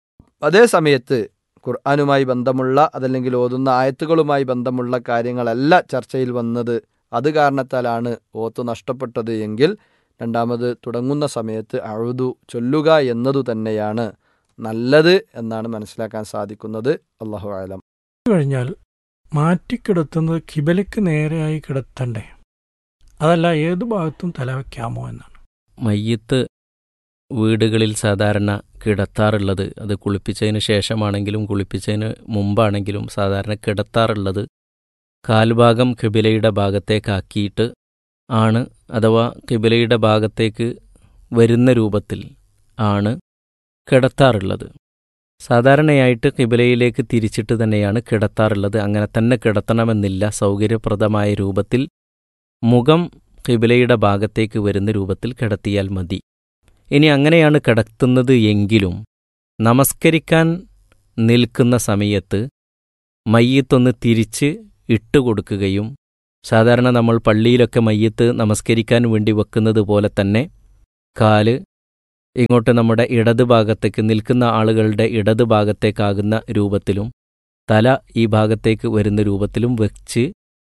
അതേ സമയത്ത് ഖുർആാനുമായി ബന്ധമുള്ള അതല്ലെങ്കിൽ ഓതുന്ന ആയത്തുകളുമായി ബന്ധമുള്ള കാര്യങ്ങളല്ല ചർച്ചയിൽ വന്നത് അത് കാരണത്താലാണ് ഓത്ത് നഷ്ടപ്പെട്ടത് എങ്കിൽ രണ്ടാമത് തുടങ്ങുന്ന സമയത്ത് അഴുതു ചൊല്ലുക എന്നതു തന്നെയാണ് നല്ലത് എന്നാണ് മനസ്സിലാക്കാൻ സാധിക്കുന്നത് അള്ളാഹു ആലം കഴിഞ്ഞാൽ മാറ്റിക്കിടത്തുന്നത് കിബലയ്ക്ക് നേരെയായി കിടത്തണ്ടേ അതല്ല ഏതു ഭാഗത്തും തല വയ്ക്കാമോ എന്നാണ് മയ്യത്ത് വീടുകളിൽ സാധാരണ കിടത്താറുള്ളത് അത് കുളിപ്പിച്ചതിന് ശേഷമാണെങ്കിലും കുളിപ്പിച്ചതിന് മുമ്പാണെങ്കിലും സാധാരണ കിടത്താറുള്ളത് കാൽഭാഗം കിബിലയുടെ ഭാഗത്തേക്കാക്കിയിട്ട് ആണ് അഥവാ കിബിലയുടെ ഭാഗത്തേക്ക് വരുന്ന രൂപത്തിൽ ആണ് കിടത്താറുള്ളത് സാധാരണയായിട്ട് കിബിലയിലേക്ക് തിരിച്ചിട്ട് തന്നെയാണ് കിടത്താറുള്ളത് അങ്ങനെ തന്നെ കിടത്തണമെന്നില്ല സൗകര്യപ്രദമായ രൂപത്തിൽ മുഖം കിബിലയുടെ ഭാഗത്തേക്ക് വരുന്ന രൂപത്തിൽ കിടത്തിയാൽ മതി ഇനി അങ്ങനെയാണ് കിടത്തുന്നത് എങ്കിലും നമസ്കരിക്കാൻ നിൽക്കുന്ന സമയത്ത് മയ്യത്തൊന്ന് തിരിച്ച് ഇട്ടുകൊടുക്കുകയും സാധാരണ നമ്മൾ പള്ളിയിലൊക്കെ മയ്യത്ത് നമസ്കരിക്കാൻ വേണ്ടി വെക്കുന്നത് പോലെ തന്നെ കാല് ഇങ്ങോട്ട് നമ്മുടെ ഇടത് ഭാഗത്തേക്ക് നിൽക്കുന്ന ആളുകളുടെ ഇടത് ഭാഗത്തേക്കാകുന്ന രൂപത്തിലും തല ഈ ഭാഗത്തേക്ക് വരുന്ന രൂപത്തിലും വെച്ച്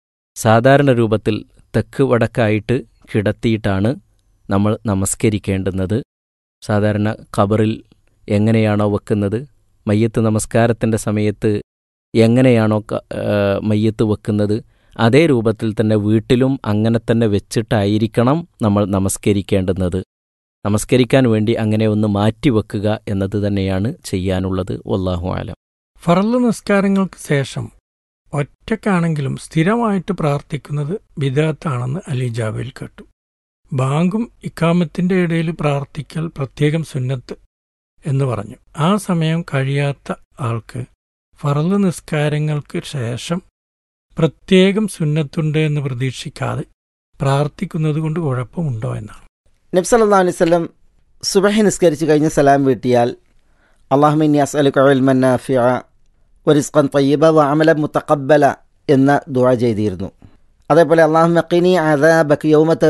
സാധാരണ രൂപത്തിൽ തെക്ക് വടക്കായിട്ട് കിടത്തിയിട്ടാണ് നമ്മൾ നമസ്കരിക്കേണ്ടുന്നത് സാധാരണ ഖബറിൽ എങ്ങനെയാണോ വെക്കുന്നത് മയ്യത്ത് നമസ്കാരത്തിൻ്റെ സമയത്ത് എങ്ങനെയാണോ ക- ആ, മയ്യത്ത് വെക്കുന്നത് അതേ രൂപത്തിൽ തന്നെ വീട്ടിലും അങ്ങനെ തന്നെ വെച്ചിട്ടായിരിക്കണം നമ്മൾ നമസ്കരിക്കേണ്ടുന്നത് നമസ്കരിക്കാൻ വേണ്ടി അങ്ങനെ ഒന്ന് മാറ്റിവെക്കുക എന്നത് തന്നെയാണ് ചെയ്യാനുള്ളത് വല്ലാഹു ആലം ഫറല് നിസ്കാരങ്ങൾക്ക് ശേഷം ഒറ്റക്കാണെങ്കിലും സ്ഥിരമായിട്ട് പ്രാർത്ഥിക്കുന്നത് ബിദാത്താണെന്ന് അലിജാബിൽ കേട്ടു ബാങ്കും ഇക്കാമത്തിന്റെ ഇടയിൽ പ്രാർത്ഥിക്കൽ പ്രത്യേകം സുന്നത്ത് എന്ന് പറഞ്ഞു ആ സമയം കഴിയാത്ത ആൾക്ക് ഫറല് നിസ്കാരങ്ങൾക്ക് ശേഷം പ്രത്യേകം സുന്നത്തുണ്ട് എന്ന് പ്രതീക്ഷിക്കാതെ പ്രാർത്ഥിക്കുന്നത് കൊണ്ട് കുഴപ്പമുണ്ടോ എന്നാണ് നബ്സല്ലാ അലൈവല്ലം സുബഹി നിസ്കരിച്ച് കഴിഞ്ഞ് സലാം വീട്ടിയാൽ അള്ളാഹുമിനി അസ്അലുക്കൽമന്നാഫിയ ഒരിസ്ഖൻ തയ്യബ വഅമല മുത്തഖബ്ബല എന്ന ദുആ ചെയ്തിരുന്നു അതേപോലെ അള്ളാഹു മക്കിനി അദാബക് യൗമത്ത്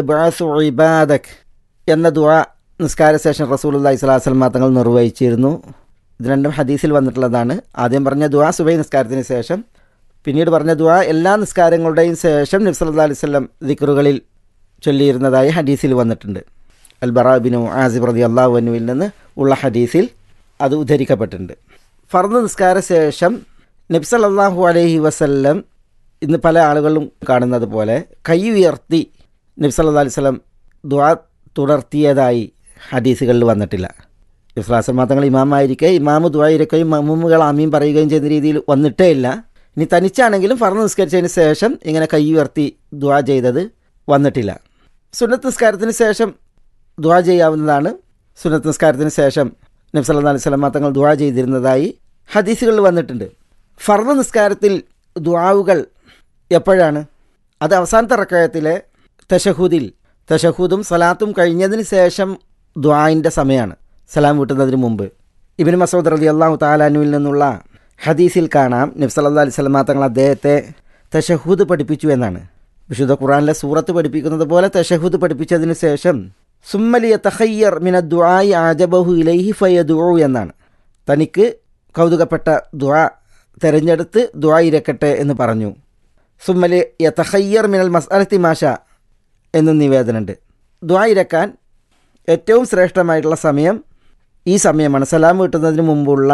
ഇബാദക് എന്ന ദുആ നിസ്കാര ശേഷം റസൂലുള്ളാഹി സ്വല്ലല്ലാഹു അലൈഹി വസല്ലം തങ്ങൾ നിർവഹിച്ചിരുന്നു ഇത് രണ്ടും ഹദീസിൽ വന്നിട്ടുള്ളതാണ് ആദ്യം പറഞ്ഞ ദുആ സുബൈ നിസ്കാരത്തിന് ശേഷം പിന്നീട് പറഞ്ഞ ദുആ എല്ലാ നിസ്കാരങ്ങളുടെയും ശേഷം നബി സല്ലല്ലാഹു അലൈഹി വസല്ലം ദിക്റുകളിൽ ചൊല്ലിയിരുന്നതായി ഹദീസിൽ വന്നിട്ടുണ്ട് അൽ ബറാബിനു ആസിബ് റതി അള്ളാഹു അനുവിൽ നിന്ന് ഉള്ള ഹദീസിൽ അത് ഉദ്ധരിക്കപ്പെട്ടിട്ടുണ്ട് ഫർദ് നിസ്കാര ശേഷം നബി സല്ലല്ലാഹു അലൈഹി വസല്ലം ഇന്ന് പല ആളുകളും കാണുന്നത് പോലെ കൈ ഉയർത്തി നബി സല്ലല്ലാഹു അലൈഹി വസല്ലം ദുആ തുടർത്തിയതായി ഹദീസുകളിൽ വന്നിട്ടില്ല ഇസ്ലാസം മാത്രങ്ങൾ ഇമാമായിരിക്കെ ഇമാമ് ദുആ ഇരക്കുകയും മമ്മൂമുകൾ ആമീൻ പറയുകയും ചെയ്യുന്ന രീതിയിൽ വന്നിട്ടേ ഇല്ല ഇനി തനിച്ചാണെങ്കിലും ഫർദ് നിസ്കരിച്ചതിന് ശേഷം ഇങ്ങനെ കൈ ഉയർത്തി ദുആ ചെയ്തത് വന്നിട്ടില്ല സുന്നത്ത് നിസ്കാരത്തിന് ശേഷം ദുആ ചെയ്യാവുന്നതാണ് സുന്നത്ത് നിസ്കാരത്തിന് ശേഷം നബി സല്ലല്ലാഹു അലൈഹി വസല്ലം തങ്ങൾ ദുആ ചെയ്തിരുന്നതായി ഹദീസുകളിൽ വന്നിട്ടുണ്ട് ഫർദ് നിസ്കാരത്തിൽ ദുആവുകൾ എപ്പോഴാണ് അത് അവസാനത്തെ റക്കയത്തിലെ തഷഹൂദിൽ തഷഹൂദും സലാത്തും കഴിഞ്ഞതിന് ശേഷം ദുആയിൻ്റെ സമയമാണ് സലാം വീട്ടുന്നതിന് മുമ്പ് ഇബിൻ മസൂദ് റലി അള്ളാഹു താലാനുവിൽ നിന്നുള്ള ഹദീസിൽ കാണാം നബി സല്ലല്ലാഹു അലൈഹി വസല്ലം തങ്ങൾ അദ്ദേഹത്തെ തഷഹൂദ് പഠിപ്പിച്ചു എന്നാണ് വിശുദ്ധ ഖുറാനിലെ സൂറത്ത് പഠിപ്പിക്കുന്നത് പോലെ തഷഹുദ് പഠിപ്പിച്ചതിന് ശേഷം സുമ്മലിയ തഹയ്യർ മിന ദുആയി ആജബഹു ഇലൈഹി ഫയദുഉ എന്നാണ് തനിക്ക് കൗതുകപ്പെട്ട ദുആ തെരഞ്ഞെടുത്ത് ദുആ ഇരക്കട്ടെ എന്ന് പറഞ്ഞു സുമ്മലി യതഹയ്യർ മിനൽ മസ്അലത്തി മാഷ എന്നും നിവേദനമുണ്ട് ദുആ ഇരക്കാൻ ഏറ്റവും ശ്രേഷ്ഠമായിട്ടുള്ള സമയം ഈ സമയമാണ് സലാം വീട്ടുന്നതിന് മുമ്പുള്ള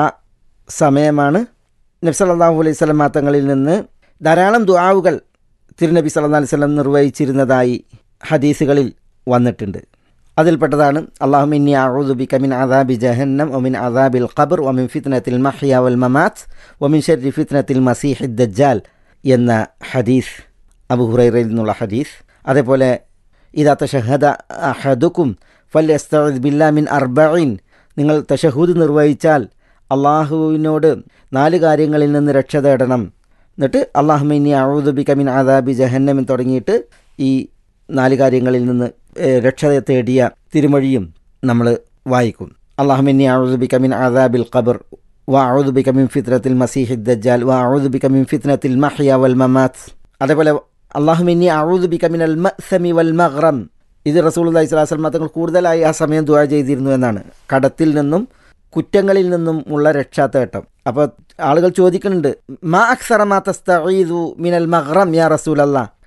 സമയമാണ് നബ്സല്ലാഹു അലൈഹി സ്വലം തങ്ങളിൽ നിന്ന് ധാരാളം ദുആവുകൾ തിരുനബി സല്ലല്ലാഹു അലൈഹി വസല്ലം നിർവഹിച്ചിരുന്നതായി ഹദീസുകളിൽ വന്നിട്ടുണ്ട് അതിൽപ്പെട്ടതാണ് അള്ളാഹു മിന്നി അഊദു ബിക മിൻ അദാബി ജഹന്നം ഒമിൻ അദാബിൽ ഖബർ ഒമിൻ ഫിത്നത്തിൽ മഹ്യ വൽ മമാത്ത് ഒമിൻ ഷർരി ഫിത്നത്തിൽ മസീഹ് ദജ്ജാൽ എന്ന ഹദീസ് അബു ഹുറൈറയിൽ നിന്നുള്ള ഹദീസ് അതേപോലെ ഇതാ തഷഹദ അഹദുക്കും ഫൽ എസ്തഅദ് ബില്ലാ മിൻ അർബഇൻ നിങ്ങൾ തഷഹൂദ് നിർവഹിച്ചാൽ അള്ളാഹുവിനോട് നാല് കാര്യങ്ങളിൽ നിന്ന് രക്ഷ തേടണം എന്നിട്ട് അള്ളാഹുമിനി അഴുദുബിക മിൻ ആദാബി ജഹന്നമിൻ തുടങ്ങിയിട്ട് ഈ നാല് കാര്യങ്ങളിൽ നിന്ന് ഏഹ്, രക്ഷ തേടിയ തിരുമൊഴിയും നമ്മൾ വായിക്കും അള്ളാഹുമിനി അഴുദുബിക മിൻ ആദാബിൽ ഖബർ വ അഴുദുബിക മിൻ ഫിത്രത്തിൽ മസീഹി ദജ്ജാൽ വ അഴുദുബിക മിൻ ഫിത്നത്തിൽ മഹ്യ വൽ മമാത്ത് അതേപോലെ അള്ളാഹുമിനി അഴുദുബിക മിൻ അൽ മഅ്സമി വൽ മഗ്റം ഇത് റസൂൽ അലൈഹി സ്വലാസ്ലം തങ്ങൾ കൂടുതലായി ആ സമയം ദുആ ചെയ്തിരുന്നു എന്നാണ് കടത്തിൽ നിന്നും കുറ്റങ്ങളിൽ നിന്നും ഉള്ള രക്ഷാത്തേട്ടം അപ്പോൾ ആളുകൾ ചോദിക്കുന്നുണ്ട് മാ അക്സറ മാ തസ്തഈദു മിനൽ മഗ്റം യാ റസൂലല്ലാ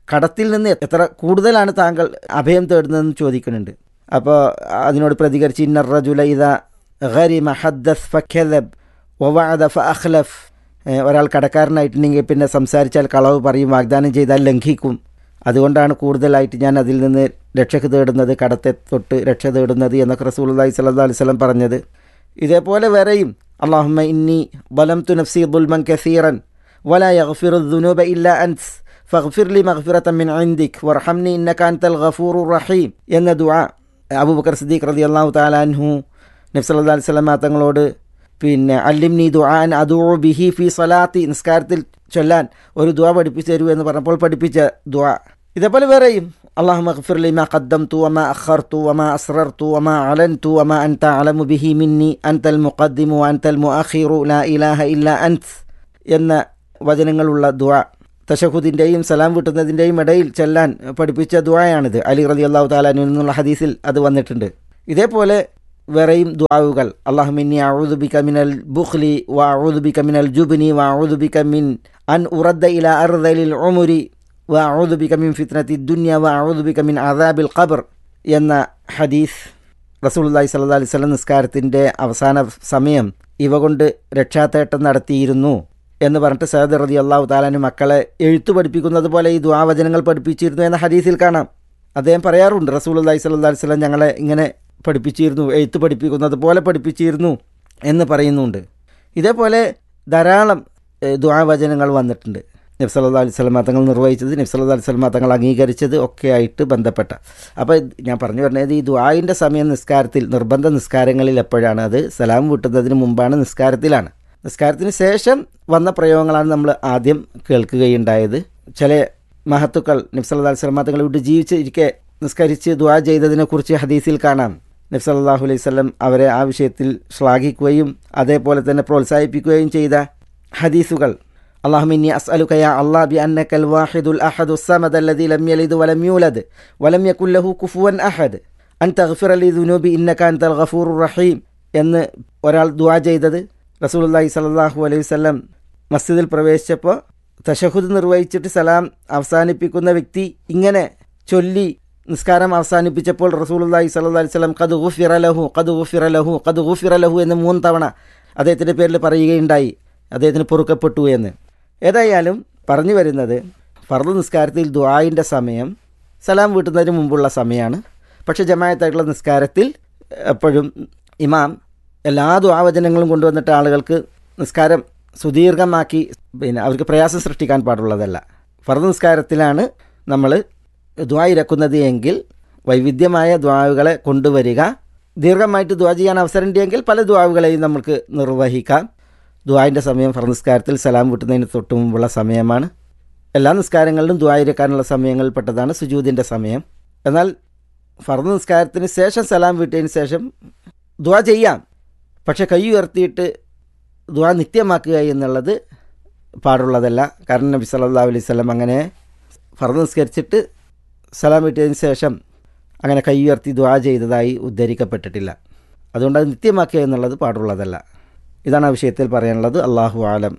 കടത്തിൽ നിന്ന് എത്ര കൂടുതലാണ് താങ്കൾ അഭയം തേടുന്നതെന്ന് ചോദിക്കുന്നുണ്ട് അപ്പോൾ അതിനോട് പ്രതികരിച്ച് ഇന്നർ റജുല ഇത ഗരിമ ഹദ്ദസ് ഫഖലബ് ഒവാദ ഫ അഖ്ലഫ് ഏഹ് ഒരാൾ കടക്കാരനായിട്ടുണ്ടെങ്കിൽ പിന്നെ സംസാരിച്ചാൽ കളവ് പറയും വാഗ്ദാനം ചെയ്താൽ ലംഘിക്കും അതുകൊണ്ടാണ് കൂടുതലായിട്ട് ഞാൻ അതിൽ നിന്ന് രക്ഷ തേടുന്നത് കടത്തെ തൊട്ട് രക്ഷ തേടുന്നത് എന്നൊക്കെ റസൂലുള്ളാഹി സ്വല്ലല്ലാഹു അലൈഹി വസല്ലം പറഞ്ഞത് ഇതേപോലെ വേറെയും അള്ളാഹുമ്മ ഇന്നി ബലം തു നഫ്സി ദുൽമൻ കസീറൻ വല യഗ്ഫിറു ദുനൂബ ഇല്ല അൻസ് ഫഗ്ഫിർ ലി മഗ്ഫിറത്തൻ മിൻ ഇൻദിക് വർഹംനി ഇന്നക അൻതൽ ഗഫൂറുർ റഹീം എന്ന ദുആ അബൂബക്കർ സിദ്ദീഖ് റളിയല്ലാഹു തആല അൻഹു നബി സല്ലല്ലാഹു അലൈഹി വസല്ലം തങ്ങളോട് പിന്നെ അല്ലിംനി ദുആൻ അദൂ ബിഹി ഫി സലാത്തി നിസ്കാരത്തിൽ ചൊല്ലാൻ ഒരു ദുആ പഠിപ്പിച്ചു തരൂ എന്ന് പറഞ്ഞപ്പോൾ പഠിപ്പിച്ച ദുആ ഇതേപോലെ വേറെയും اللهم اغفر لي ما قدمت وما أخرت وما أسررت وما أعلنت وما أنت أعلم به مني أنت المقدم وأنت المؤخر لا إله إلا أنت എന്ന വചനങ്ങളുള്ള ദുആ തശഹുദിൻ്റെയും സലാം വിട്ടുന്നതിൻ്റെയും ഇടയിൽ ചെല്ലാൻ പഠിപ്പിച്ച ദുആയാണിത് അലി റലി അള്ളാഹു താലാനു എന്നുള്ള ഹദീസിൽ അത് വന്നിട്ടുണ്ട് ഇതേപോലെ വേറെയും ദുആവുകൾ അള്ളാഹുമിന്നി അഊദുബിക മിനൽ ബുഖ്ലി വ അഊദുബിക മിനൽ ജുബ്നി വ അഊദുബിക മിൻ അൻ ഉറദ്ദ ഇല അർദലിൽ ഉമുരി വ അഊദുബിക മിൻ ഫിത്നത്തി ദുന്യ വ അഊദുബിക മിൻ അദാബിൽ ഖബർ എന്ന ഹദീസ് റസൂലുള്ളാഹി സ്വല്ലല്ലാഹി അലൈഹി വസല്ലം നിസ്കാരത്തിൻ്റെ അവസാന സമയം ഇവ കൊണ്ട് രക്ഷാത്തേട്ടം നടത്തിയിരുന്നു എന്ന് പറഞ്ഞിട്ട് സഹദ് റതി അള്ളാഹു താലാന് മക്കളെ എഴുത്തു പഠിപ്പിക്കുന്നത് പോലെ ഈ ദ്വാവചനങ്ങൾ പഠിപ്പിച്ചിരുന്നു എന്ന ഹദീസിൽ കാണാം അദ്ദേഹം പറയാറുണ്ട് റസൂൽ അള്ളഹി സ്വല്ലാ വസ്ലം ഞങ്ങളെ ഇങ്ങനെ പഠിപ്പിച്ചിരുന്നു എഴുത്ത് പഠിപ്പിക്കുന്നത് പോലെ പഠിപ്പിച്ചിരുന്നു എന്ന് പറയുന്നുണ്ട് ഇതേപോലെ ധാരാളം ഏഹ്, ദ്വാവചനങ്ങൾ വന്നിട്ടുണ്ട് നബ്സല്ലാ അലൈഹി സ്വലമ തങ്ങൾ നിർവഹിച്ചത് നബ്സല്ലാ അലൈഹി സ്വലമ തങ്ങൾ അംഗീകരിച്ചത് ഒക്കെ ആയിട്ട് ബന്ധപ്പെട്ട അപ്പോൾ ഞാൻ പറഞ്ഞു പറഞ്ഞത് ഈ ദ്വായിൻ്റെ സമയം നിസ്കാരത്തിൽ നിർബന്ധ നിസ്കാരങ്ങളിൽ എപ്പോഴാണ് അത് സലാം വീട്ടുന്നതിന് മുമ്പാണ് നിസ്കാരത്തിലാണ് നിസ്കാരത്തിന് ശേഷം വന്ന പ്രയോഗങ്ങളാണ് നമ്മൾ ആദ്യം കേൾക്കുകയുണ്ടായത് ചില മഹത്തുക്കൾ നബ്സല്ലാ സ്വലമ തങ്ങൾ വിട്ട് ജീവിച്ചിരിക്കെ നിസ്കരിച്ച് ദ്വാ ചെയ്തതിനെക്കുറിച്ച് ഹദീസിൽ കാണാം നബ്സല്ലാഹു അലൈഹി സ്വലം അവരെ ആ വിഷയത്തിൽ ശ്ലാഘിക്കുകയും അതേപോലെ തന്നെ പ്രോത്സാഹിപ്പിക്കുകയും ചെയ്ത ഹദീസുകൾ اللهم إني أسألك يا الله بأنك الواحد الأحد الصمد الذي لم يلد ولم يولد ولم يكن له كفوا أحد أن تغفر لي ذنوبي إنك أنت الغفور الرحيم എന്ന് ഒരാൾ ദുആ ചെയ്തത് റസൂലുള്ളാഹി സ്വല്ലല്ലാഹു അലൈഹി വസല്ലം മസ്ജിദിൽ പ്രവേശിച്ചപ്പോൾ തശഹുദ് നിർവഹിച്ചിട്ട് സലാം അവസാനിപ്പിക്കുന്ന വ്യക്തി ഇങ്ങനെ ചൊല്ലി നിസ്കാരം അവസാനിപ്പിച്ചപ്പോൾ റസൂലുള്ളാഹി സ്വല്ലല്ലാഹി അലൈഹി വസല്ലം ഖദ് ഗുഫിറ ലഹു ഖദ് ഗുഫിറ ലഹു ഖദ് ഗുഫിറ ലഹു എന്ന് മൂന്ന് തവണ അദ്ദേഹത്തിൻ്റെ പേരിൽ പറയുകയുണ്ടായി അദ്ദേഹത്തിന് പൊറുക്കപ്പെട്ടു എന്ന് ഏതായാലും പറഞ്ഞു വരുന്നത് ഫർദ് നിസ്കാരത്തിൽ ദുആയിൻ്റെ സമയം സലാം വീട്ടുന്നതിന് മുമ്പുള്ള സമയമാണ് പക്ഷേ ജമായത്തായിട്ടുള്ള നിസ്കാരത്തിൽ എപ്പോഴും ഇമാം എല്ലാ ദുആവചനങ്ങളും കൊണ്ടുവന്നിട്ട് ആളുകൾക്ക് നിസ്കാരം സുദീർഘമാക്കി പിന്നെ അവർക്ക് പ്രയാസം സൃഷ്ടിക്കാൻ പാടുള്ളതല്ല ഫർദ് നിസ്കാരത്തിലാണ് നമ്മൾ ദ്വാ ഇരക്കുന്നത് എങ്കിൽ വൈവിധ്യമായ ദ്വാവുകളെ കൊണ്ടുവരിക ദീർഘമായിട്ട് ദ്വാ ചെയ്യാൻ അവസരം ഉണ്ടെങ്കിൽ പല ദ്വാവുകളെയും നമുക്ക് നിർവഹിക്കാം ദ്വായിൻ്റെ സമയം ഫർ നിസ്കാരത്തിൽ സലാം വിട്ടുന്നതിന് തൊട്ട് മുമ്പുള്ള സമയമാണ് എല്ലാ നിസ്കാരങ്ങളിലും ദ്വാ ഇരക്കാനുള്ള സമയങ്ങളിൽപ്പെട്ടതാണ് സുജൂദിൻ്റെ സമയം എന്നാൽ ഫർദ് നിസ്കാരത്തിന് ശേഷം സലാം വിട്ടതിന് ശേഷം ദ്വാ ചെയ്യാം പക്ഷെ കൈ ഉയർത്തിയിട്ട് ദ്വാ നിത്യമാക്കുക എന്നുള്ളത് പാടുള്ളതല്ല കാരണം നബി സല്ലല്ലാഹു അലൈഹി വസല്ലം അങ്ങനെ ഫർദ് നിസ്കരിച്ചിട്ട് സലാം വിട്ടതിന് ശേഷം അങ്ങനെ കൈ ഉയർത്തി ദ്വാ ചെയ്തതായി ഉദ്ധരിക്കപ്പെട്ടിട്ടില്ല അതുകൊണ്ട് അത് നിത്യമാക്കുക എന്നുള്ളത് പാടുള്ളതല്ല ഇതാണ് ആ വിഷയത്തിൽ പറയാനുള്ളത് അള്ളാഹു ആലം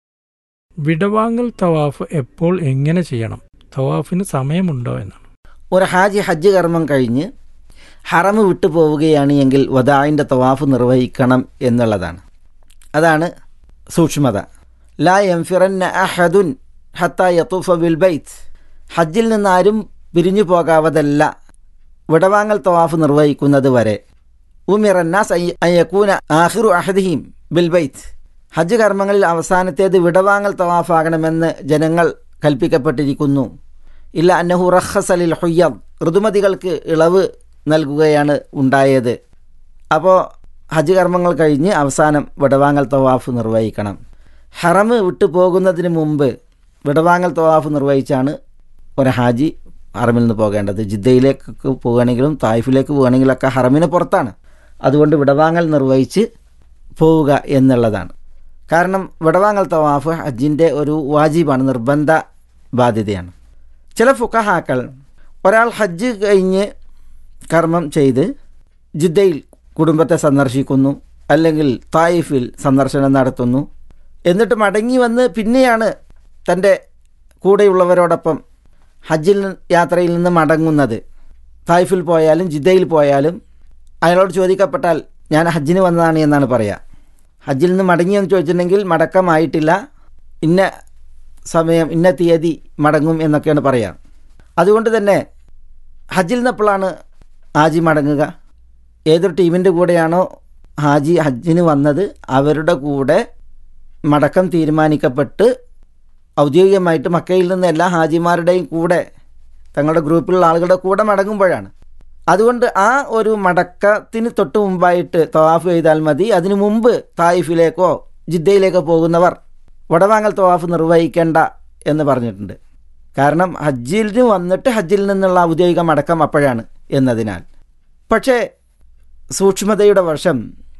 വിടവാങ്ങൽ തവാഫ് എപ്പോൾ എങ്ങനെ ചെയ്യണം തവാഫിന് സമയമുണ്ടോ എന്നാണ് ഒരു ഹാജി ഹജ്ജ് കർമ്മം കഴിഞ്ഞ് ഹറമ് വിട്ടു പോവുകയാണ് എങ്കിൽ വദായിൻ്റെ തവാഫ് നിർവഹിക്കണം എന്നുള്ളതാണ് അതാണ് സൂക്ഷ്മത ലാ എംഫിറന്ന അഹദുൻ ഹത്ത യത്തൂഫ ബിൽ ബൈത്ത് ഹജ്ജിൽ നിന്ന് ആരും പിരിഞ്ഞു പോകാവതല്ല വിടവാങ്ങൽ തവാഫ് നിർവഹിക്കുന്നത് വരെ ഉമിറന്നാസ് അയ്യക്കൂന ആഹിറു അഹദിഹിം ബിൽ ബൈത്ത് ഹജ്ജ് കർമ്മങ്ങളിൽ അവസാനത്തേത് വിടവാങ്ങൽ തവാഫാകണമെന്ന് ജനങ്ങൾ കൽപ്പിക്കപ്പെട്ടിരിക്കുന്നു ഇല്ല അന്നഹു റഹസലിൽ ഹുയ്യം ഋതുമതികൾക്ക് ഇളവ് നൽകുകയാണ് ഉണ്ടായത് അപ്പോൾ ഹജ്ജ് കർമ്മങ്ങൾ കഴിഞ്ഞ് അവസാനം വിടവാങ്ങൽ തവാഫ് നിർവഹിക്കണം ഹറമ് വിട്ടു പോകുന്നതിന് മുമ്പ് വിടവാങ്ങൽ തവാഫ് നിർവഹിച്ചാണ് ഒരു ഹാജി ഹറമിൽ നിന്ന് പോകേണ്ടത് ജിദ്ദയിലേക്ക് പോവുകയാണെങ്കിലും തായിഫിലേക്ക് പോവുകയാണെങ്കിലൊക്കെ ഹറമിന് പുറത്താണ് അതുകൊണ്ട് വിടവാങ്ങൽ നിർവഹിച്ച് പോവുക എന്നുള്ളതാണ് കാരണം വിടവാങ്ങൽ തവാഫ് ഹജ്ജിൻ്റെ ഒരു വാജിബാണ് നിർബന്ധ ബാധ്യതയാണ് ചില ഫുക്കഹാക്കൾ ഒരാൾ ഹജ്ജ് കഴിഞ്ഞ് കർമ്മം ചെയ്ത് ജിദ്ദയിൽ കുടുംബത്തെ സന്ദർശിക്കുന്നു അല്ലെങ്കിൽ തായിഫിൽ സന്ദർശനം നടത്തുന്നു എന്നിട്ട് മടങ്ങി വന്ന് പിന്നെയാണ് തൻ്റെ കൂടെയുള്ളവരോടൊപ്പം ഹജ്ജിൽ യാത്രയിൽ നിന്ന് മടങ്ങുന്നത് തായിഫിൽ പോയാലും ജിദ്ദയിൽ പോയാലും അയാളോട് ചോദിക്കപ്പെട്ടാൽ ഞാൻ ഹജ്ജിന് വന്നതാണ് എന്നാണ് പറയുക ഹജ്ജിൽ നിന്ന് മടങ്ങിയെന്ന് ചോദിച്ചിട്ടുണ്ടെങ്കിൽ മടക്കമായിട്ടില്ല ഇന്ന സമയം ഇന്ന തീയതി മടങ്ങും എന്നൊക്കെയാണ് പറയുക അതുകൊണ്ട് തന്നെ ഹജ്ജിൽ നിന്ന് എപ്പോഴാണ് ഹാജി മടങ്ങുക ഏതൊരു ടീമിൻ്റെ കൂടെയാണോ ഹാജി ഹജ്ജിന് വന്നത് അവരുടെ കൂടെ മടക്കം തീരുമാനിക്കപ്പെട്ട് ഔദ്യോഗികമായിട്ട് മക്കയിൽ നിന്ന് എല്ലാ ഹാജിമാരുടെയും കൂടെ തങ്ങളുടെ ഗ്രൂപ്പിലുള്ള ആളുകളുടെ കൂടെ മടങ്ങുമ്പോഴാണ് അതുകൊണ്ട് ആ ഒരു മടക്കത്തിന് തൊട്ട് മുമ്പായിട്ട് തവാഫ് ചെയ്താൽ മതി അതിനു മുമ്പ് തായിഫിലേക്കോ ജിദ്ദയിലേക്കോ പോകുന്നവർ വടവാങ്ങൽ തവാഫ് നിർവഹിക്കേണ്ട എന്ന് പറഞ്ഞിട്ടുണ്ട് കാരണം ഹജ്ജിന് വന്നിട്ട് ഹജ്ജിൽ നിന്നുള്ള ഔദ്യോഗിക മടക്കം അപ്പോഴാണ് എന്നതിനാൽ പക്ഷേ സൂക്ഷ്മതയുടെ വശം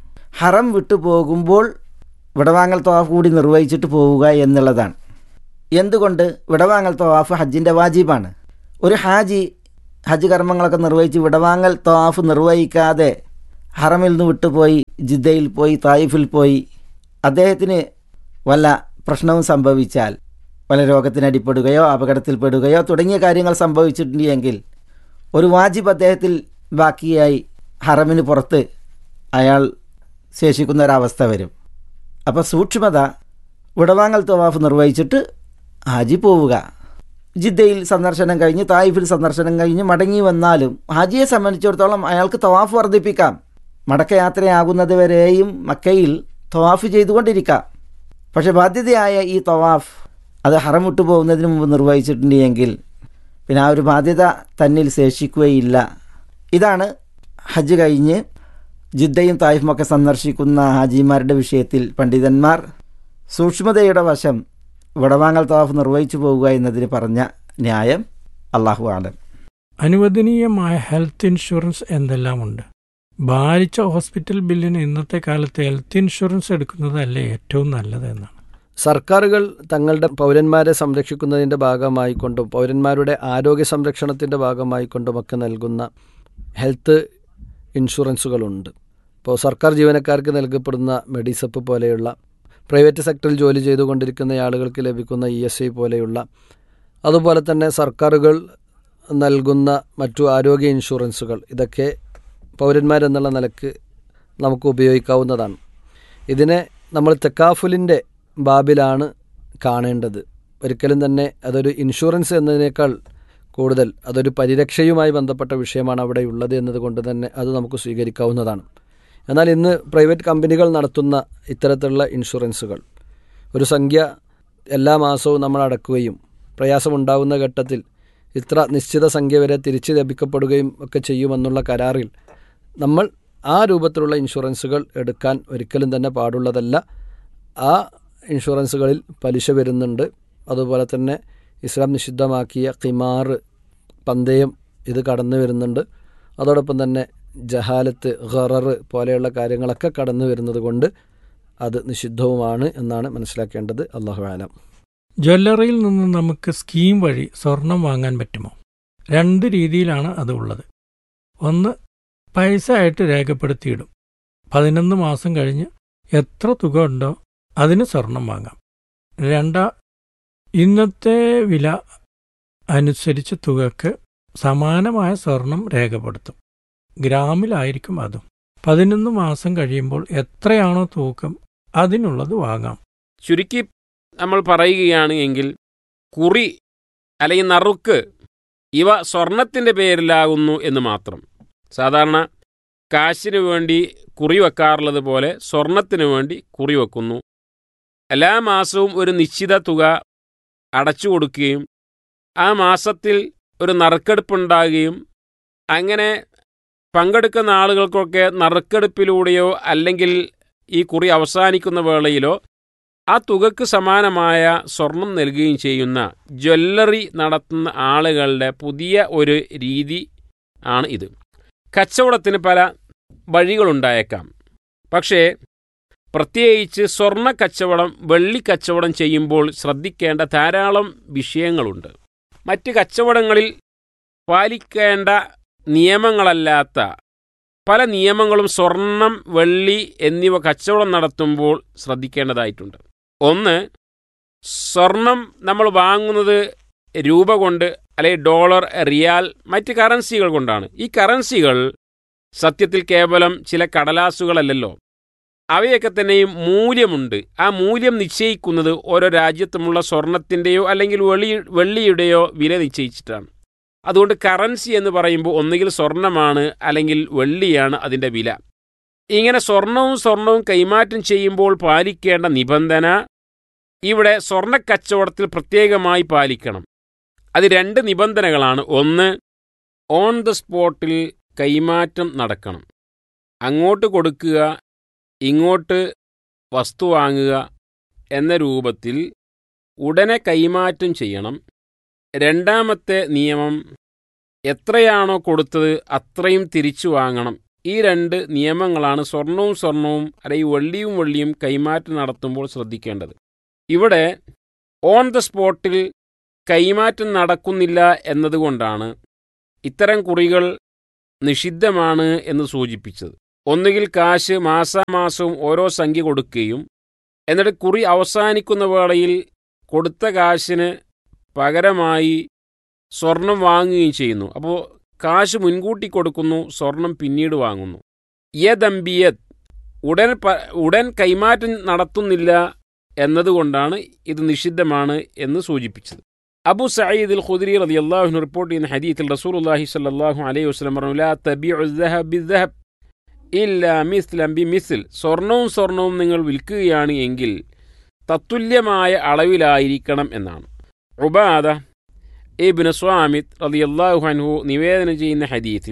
ഹറം വിട്ടു പോകുമ്പോൾ വിടവാങ്ങൽ തവാഫ് കൂടി നിർവഹിച്ചിട്ട് പോവുക എന്നുള്ളതാണ് എന്തുകൊണ്ട് വിടവാങ്ങൽ തവാഫ് ഹജ്ജിൻ്റെ വാജിബാണ് ഒരു ഹാജി ഹജ്ജ് കർമ്മങ്ങളൊക്കെ നിർവഹിച്ച് വിടവാങ്ങൽ തവാഫ് നിർവഹിക്കാതെ ഹറമിൽ നിന്ന് വിട്ടുപോയി ജിദ്ദയിൽ പോയി തായിഫിൽ പോയി അദ്ദേഹത്തിന് വല്ല പ്രശ്നവും സംഭവിച്ചാൽ വല്ല രോഗത്തിനടിപ്പെടുകയോ അപകടത്തിൽപ്പെടുകയോ തുടങ്ങിയ കാര്യങ്ങൾ സംഭവിച്ചിട്ടുണ്ടെങ്കിൽ ഒരു വാജിബ് അദ്ദേഹത്തിൽ ബാക്കിയായി ഹറമിന് പുറത്ത് അയാൾ ശേഷിക്കുന്ന ഒരവസ്ഥ വരും അപ്പോൾ സൂക്ഷ്മത വിടവാങ്ങൽ തവാഫ് നിർവഹിച്ചിട്ട് ഹാജി പോവുക ജിദ്ദയിൽ സന്ദർശനം കഴിഞ്ഞ് തായിഫിൽ സന്ദർശനം കഴിഞ്ഞ് മടങ്ങി വന്നാലും ഹാജിയെ സംബന്ധിച്ചിടത്തോളം അയാൾക്ക് തവാഫ് വർദ്ധിപ്പിക്കാം മടക്കയാത്രയാകുന്നത് വരെയും മക്കയിൽ തവാഫ് ചെയ്തുകൊണ്ടിരിക്കാം പക്ഷെ ബാധ്യതയായ ഈ തവാഫ് അത് ഹറം വിട്ടു പോകുന്നതിന് മുമ്പ് നിർവഹിച്ചിട്ടുണ്ട് എങ്കിൽ പിന്നെ ആ ഒരു ബാധ്യത തന്നിൽ ശേഷിക്കുകയില്ല ഇതാണ് ഹജ്ജ് കഴിഞ്ഞ് ജിദ്ദയും തായിഫുമൊക്കെ സന്ദർശിക്കുന്ന ഹാജിമാരുടെ വിഷയത്തിൽ പണ്ഡിതന്മാർ സൂക്ഷ്മതയുടെ വശം വിടവാങ്ങൽ തവാഫ് നിർവഹിച്ചു പോകുക എന്നതിന് പറഞ്ഞ ന്യായം അള്ളാഹു ആലം അനുവദനീയമായ ഹെൽത്ത് ഇൻഷുറൻസ് എന്തെല്ലാമുണ്ട് ഭാരിച്ച ഹോസ്പിറ്റൽ ബില്ലിന് ഇന്നത്തെ കാലത്ത് ഹെൽത്ത് ഇൻഷുറൻസ് എടുക്കുന്നതല്ലേ ഏറ്റവും നല്ലത് എന്നാണ് സർക്കാരുകൾ തങ്ങളുടെ പൗരന്മാരെ സംരക്ഷിക്കുന്നതിൻ്റെ ഭാഗമായിക്കൊണ്ടും പൗരന്മാരുടെ ആരോഗ്യ സംരക്ഷണത്തിൻ്റെ ഭാഗമായിക്കൊണ്ടുമൊക്കെ നൽകുന്ന ഹെൽത്ത് ഇൻഷുറൻസുകളുണ്ട് ഇപ്പോൾ സർക്കാർ ജീവനക്കാർക്ക് നൽകപ്പെടുന്ന മെഡിസപ്പ് പോലെയുള്ള പ്രൈവറ്റ് സെക്ടറിൽ ജോലി ചെയ്തുകൊണ്ടിരിക്കുന്ന ആളുകൾക്ക് ലഭിക്കുന്ന ഇ എസ് ഐ പോലെയുള്ള അതുപോലെ തന്നെ സർക്കാരുകൾ നൽകുന്ന മറ്റു ആരോഗ്യ ഇൻഷുറൻസുകൾ ഇതൊക്കെ പൗരന്മാരെന്നുള്ള നിലക്ക് നമുക്ക് ഉപയോഗിക്കാവുന്നതാണ് ഇതിനെ നമ്മൾ തെക്കാഫുലിൻ്റെ ബാബിലാണ് കാണേണ്ടത് ഒരിക്കലും തന്നെ അതൊരു ഇൻഷുറൻസ് എന്നതിനേക്കാൾ കൂടുതൽ അതൊരു പരിരക്ഷയുമായി ബന്ധപ്പെട്ട വിഷയമാണ് അവിടെ ഉള്ളത് എന്നതുകൊണ്ട് തന്നെ അത് നമുക്ക് സ്വീകരിക്കാവുന്നതാണ് എന്നാൽ ഇന്ന് പ്രൈവറ്റ് കമ്പനികൾ നടത്തുന്ന ഇത്തരത്തിലുള്ള ഇൻഷുറൻസുകൾ ഒരു സംഖ്യ എല്ലാ മാസവും നമ്മൾ അടക്കുകയും പ്രയാസമുണ്ടാകുന്ന ഘട്ടത്തിൽ ഇത്ര നിശ്ചിത സംഖ്യ വരെ തിരിച്ചു ലഭിക്കപ്പെടുകയും ഒക്കെ ചെയ്യുമെന്നുള്ള കരാറിൽ നമ്മൾ ആ രൂപത്തിലുള്ള ഇൻഷുറൻസുകൾ എടുക്കാൻ ഒരിക്കലും തന്നെ പാടുള്ളതല്ല ആ ഇൻഷുറൻസുകളിൽ പലിശ വരുന്നുണ്ട് അതുപോലെ തന്നെ ഇസ്ലാം നിഷിദ്ധമാക്കിയ കിമാർ പന്തയം ഇത് കടന്നു വരുന്നുണ്ട് അതോടൊപ്പം തന്നെ ജഹാലത്ത് ഖറർ പോലെയുള്ള കാര്യങ്ങളൊക്കെ കടന്നു വരുന്നത് കൊണ്ട് അത് നിഷിദ്ധവുമാണ് എന്നാണ് മനസ്സിലാക്കേണ്ടത് അള്ളാഹു ആലം ജ്വല്ലറിയിൽ നിന്ന് നമുക്ക് സ്കീം വഴി സ്വർണം വാങ്ങാൻ പറ്റുമോ രണ്ട് രീതിയിലാണ് അത് ഉള്ളത് ഒന്ന് പൈസ ആയിട്ട് രേഖപ്പെടുത്തിയിടും പതിനൊന്ന് മാസം കഴിഞ്ഞ് എത്ര തുക ഉണ്ടോ അതിന് സ്വർണം വാങ്ങാം രണ്ടാ ഇന്നത്തെ വില അനുസരിച്ച് തുകക്ക് സമാനമായ സ്വർണം രേഖപ്പെടുത്തും ഗ്രാമിലായിരിക്കും അതും പതിനൊന്ന് മാസം കഴിയുമ്പോൾ എത്രയാണോ തൂക്കം അതിനുള്ളത് വാങ്ങാം ചുരുക്കി നമ്മൾ പറയുകയാണ് എങ്കിൽ കുറി അല്ലെങ്കിൽ നറുക്ക് ഇവ സ്വർണത്തിൻ്റെ പേരിലാകുന്നു എന്ന് മാത്രം സാധാരണ കാശിന് വേണ്ടി കുറി വെക്കാറുള്ളത് പോലെ സ്വർണത്തിന് വേണ്ടി കുറി വെക്കുന്നു എല്ലാ മാസവും ഒരു നിശ്ചിത തുക അടച്ചു കൊടുക്കുകയും ആ മാസത്തിൽ ഒരു നറുക്കെടുപ്പുണ്ടാകുകയും അങ്ങനെ പങ്കെടുക്കുന്ന ആളുകൾക്കൊക്കെ നറുക്കെടുപ്പിലൂടെയോ അല്ലെങ്കിൽ ഈ കുറി അവസാനിക്കുന്ന വേളയിലോ ആ തുകക്ക് സമാനമായ സ്വർണം നൽകുകയും ചെയ്യുന്ന ജ്വല്ലറി നടത്തുന്ന ആളുകളുടെ പുതിയ ഒരു രീതി ആണ് ഇത് കച്ചവടത്തിന് പല വഴികളുണ്ടായേക്കാം പക്ഷേ പ്രത്യേകിച്ച് സ്വർണ്ണ കച്ചവടം വെള്ളി കച്ചവടം ചെയ്യുമ്പോൾ ശ്രദ്ധിക്കേണ്ട ധാരാളം വിഷയങ്ങളുണ്ട് മറ്റ് കച്ചവടങ്ങളിൽ പാലിക്കേണ്ട നിയമങ്ങളല്ലാത്ത പല നിയമങ്ങളും സ്വർണം വെള്ളി എന്നിവ കച്ചവടം നടത്തുമ്പോൾ ശ്രദ്ധിക്കേണ്ടതായിട്ടുണ്ട് ഒന്ന് സ്വർണം നമ്മൾ വാങ്ങുന്നത് രൂപ കൊണ്ട് അല്ലെങ്കിൽ ഡോളർ റിയാൽ മറ്റ് കറൻസികൾ കൊണ്ടാണ് ഈ കറൻസികൾ സത്യത്തിൽ കേവലം ചില കടലാസുകളല്ലല്ലോ അവയൊക്കെ തന്നെയും മൂല്യമുണ്ട് ആ മൂല്യം നിശ്ചയിക്കുന്നത് ഓരോ രാജ്യത്തുമുള്ള സ്വർണത്തിൻ്റെയോ അല്ലെങ്കിൽ വെള്ളി വെള്ളിയുടെയോ വില നിശ്ചയിച്ചിട്ടാണ് അതുകൊണ്ട് കറൻസി എന്ന് പറയുമ്പോൾ ഒന്നുകിൽ സ്വർണമാണ് അല്ലെങ്കിൽ വെള്ളിയാണ് അതിൻ്റെ വില ഇങ്ങനെ സ്വർണവും സ്വർണവും കൈമാറ്റം ചെയ്യുമ്പോൾ പാലിക്കേണ്ട നിബന്ധന ഇവിടെ സ്വർണ്ണ കച്ചവടത്തിൽ പ്രത്യേകമായി പാലിക്കണം അത് രണ്ട് നിബന്ധനകളാണ് ഒന്ന് ഓൺ ദ സ്പോട്ടിൽ കൈമാറ്റം നടക്കണം അങ്ങോട്ട് കൊടുക്കുക ഇങ്ങോട്ട് വസ്തു വാങ്ങുക എന്ന രൂപത്തിൽ ഉടനെ കൈമാറ്റം ചെയ്യണം രണ്ടാമത്തെ നിയമം എത്രയാണോ കൊടുത്തത് അത്രയും തിരിച്ചു വാങ്ങണം ഈ രണ്ട് നിയമങ്ങളാണ് സ്വർണവും സ്വർണവും അല്ലെങ്കിൽ വെള്ളിയും വെള്ളിയും കൈമാറ്റം നടത്തുമ്പോൾ ശ്രദ്ധിക്കേണ്ടത് ഇവിടെ ഓൺ ദ സ്പോട്ടിൽ കൈമാറ്റം നടക്കുന്നില്ല എന്നതുകൊണ്ടാണ് ഇത്തരം കുറികൾ നിഷിദ്ധമാണ് എന്ന് സൂചിപ്പിച്ചത് ഒന്നുകിൽ കാശ് മാസാമാസവും ഓരോ സംഖ്യ കൊടുക്കുകയും എന്നിട്ട് കുറി അവസാനിക്കുന്ന വേളയിൽ കൊടുത്ത കാശിന് പകരമായി സ്വർണം വാങ്ങുകയും ചെയ്യുന്നു അപ്പോൾ കാശ് മുൻകൂട്ടി കൊടുക്കുന്നു സ്വർണം പിന്നീട് വാങ്ങുന്നു യദംബിയത് ഉടൻ പ- ഉടൻ കൈമാറ്റം നടത്തുന്നില്ല എന്നതുകൊണ്ടാണ് ഇത് നിഷിദ്ധമാണ് എന്ന് സൂചിപ്പിച്ചത് അബു സയ്യിദ് അൽ ഖുദ്രി റതി അള്ളാഹുവിന് റിപ്പോർട്ട് ചെയ്യുന്ന ഹദീത്തിൽ റസൂലുള്ളാഹി സ്വല്ലല്ലാഹു അലൈഹി വസല്ലം പറഞ്ഞു ലാ തബിഉ الذهب بالذهب ഇല്ല മിസ്ലം ബി മിസിൽ സ്വർണവും സ്വർണവും നിങ്ങൾ വിൽക്കുകയാണ് എങ്കിൽ തത്തുല്യമായ അളവിലായിരിക്കണം എന്നാണ് ഉബാദ ഇബ്നു സ്വാമിത് റളിയല്ലാഹു അൻഹു നിവേദനം ചെയ്യുന്ന ഹദീത്തിൽ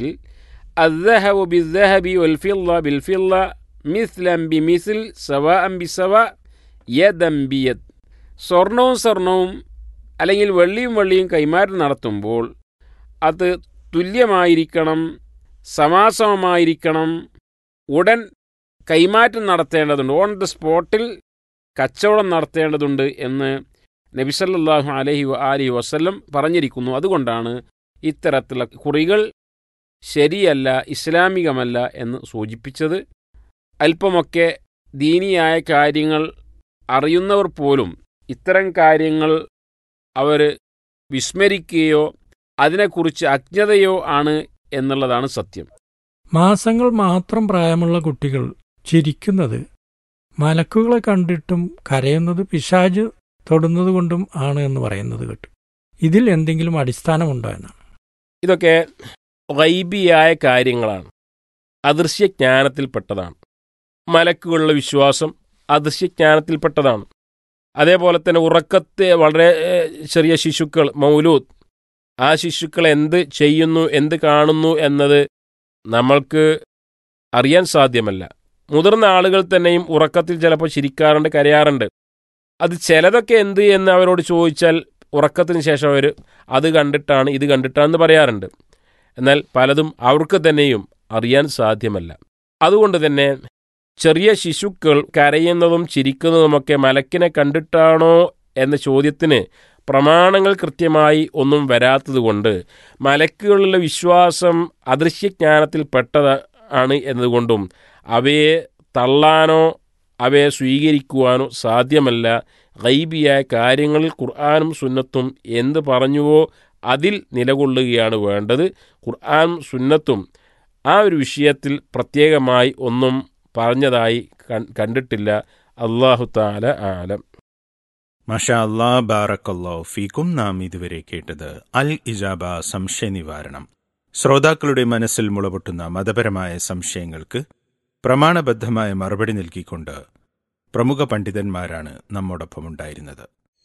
الذهب بالذهب والفضة بالفضة مثلا بمثل سواء بسواء يدا بيد സ്വർണവും സ്വർണവും അല്ലെങ്കിൽ വെള്ളിയും വെള്ളിയും കൈമാറ്റം നടത്തുമ്പോൾ അത് തുല്യമായിരിക്കണം സമാസമമായിരിക്കണം ഉടൻ കൈമാറ്റം നടത്തേണ്ടതുണ്ട് ഓൺ ദ സ്പോട്ടിൽ കച്ചവടം നടത്തേണ്ടതുണ്ട് എന്ന് നബിസല്ലാഹു അലഹി അലി വസ്ല്ലം പറഞ്ഞിരിക്കുന്നു അതുകൊണ്ടാണ് ഇത്തരത്തിലുള്ള കുറികൾ ശരിയല്ല ഇസ്ലാമികമല്ല എന്ന് സൂചിപ്പിച്ചത് അല്പമൊക്കെ ദീനിയായ കാര്യങ്ങൾ അറിയുന്നവർ പോലും ഇത്തരം കാര്യങ്ങൾ അവർ വിസ്മരിക്കുകയോ അതിനെക്കുറിച്ച് അജ്ഞതയോ ആണ് എന്നുള്ളതാണ് സത്യം മാസങ്ങൾ മാത്രം പ്രായമുള്ള കുട്ടികൾ ചിരിക്കുന്നത് മലക്കുകളെ കണ്ടിട്ടും കരയുന്നത് പിശാജ് തൊടുന്നത് കൊണ്ടും ആണ് എന്ന് പറയുന്നത് കേട്ടു ഇതിൽ എന്തെങ്കിലും അടിസ്ഥാനമുണ്ടോ എന്നാണ് ഇതൊക്കെ വൈബിയായ കാര്യങ്ങളാണ് അദൃശ്യജ്ഞാനത്തിൽപ്പെട്ടതാണ് മലക്കുകളുടെ വിശ്വാസം അദൃശ്യജ്ഞാനത്തിൽപ്പെട്ടതാണ് അതേപോലെ തന്നെ ഉറക്കത്തെ വളരെ ഏഹ്, ചെറിയ ശിശുക്കൾ മൗലൂദ് ആ ശിശുക്കൾ എന്ത് ചെയ്യുന്നു എന്ത് കാണുന്നു എന്നത് നമ്മൾക്ക് അറിയാൻ സാധ്യമല്ല മുതിർന്ന ആളുകൾ തന്നെയും ഉറക്കത്തിൽ ചിലപ്പോൾ ചിരിക്കാറുണ്ട് കരയാറുണ്ട് അത് ചിലതൊക്കെ എന്ത് എന്ന് അവരോട് ചോദിച്ചാൽ ഉറക്കത്തിന് ശേഷം അവർ അത് കണ്ടിട്ടാണ് ഇത് കണ്ടിട്ടാണെന്ന് പറയാറുണ്ട് എന്നാൽ പലതും അവർക്ക് തന്നെയും അറിയാൻ സാധ്യമല്ല അതുകൊണ്ട് തന്നെ ചെറിയ ശിശുക്കൾ കരയുന്നതും ചിരിക്കുന്നതുമൊക്കെ മലക്കിനെ കണ്ടിട്ടാണോ എന്ന ചോദ്യത്തിന് പ്രമാണങ്ങൾ കൃത്യമായി ഒന്നും വരാത്തതുകൊണ്ട് മലക്കുകളിലെ വിശ്വാസം അദൃശ്യജ്ഞാനത്തിൽപ്പെട്ടതാണ് എന്നതുകൊണ്ടും അവയെ തള്ളാനോ അവയെ സ്വീകരിക്കുവാനോ സാധ്യമല്ല ഗൈബിയായ കാര്യങ്ങളിൽ ഖുർആാനും സുന്നത്തും എന്ത് പറഞ്ഞുവോ അതിൽ നിലകൊള്ളുകയാണ് വേണ്ടത് ഖുർആാനും സുന്നത്തും ആ ഒരു വിഷയത്തിൽ പ്രത്യേകമായി ഒന്നും പറഞ്ഞതായി കൺ- കണ്ടിട്ടില്ല അള്ളാഹു താല ആലം മഷാ അല്ലാ ബാറക്കല്ലോ ഫീക്കും നാം ഇതുവരെ കേട്ടത് അൽ ഇജാബ സംശയ നിവാരണം ശ്രോതാക്കളുടെ മനസ്സിൽ മുളപൊട്ടുന്ന മതപരമായ സംശയങ്ങൾക്ക് പ്രമാണബദ്ധമായ മറുപടി നൽകിക്കൊണ്ട് പ്രമുഖ പണ്ഡിതന്മാരാണ് നമ്മോടൊപ്പമുണ്ടായിരുന്നത്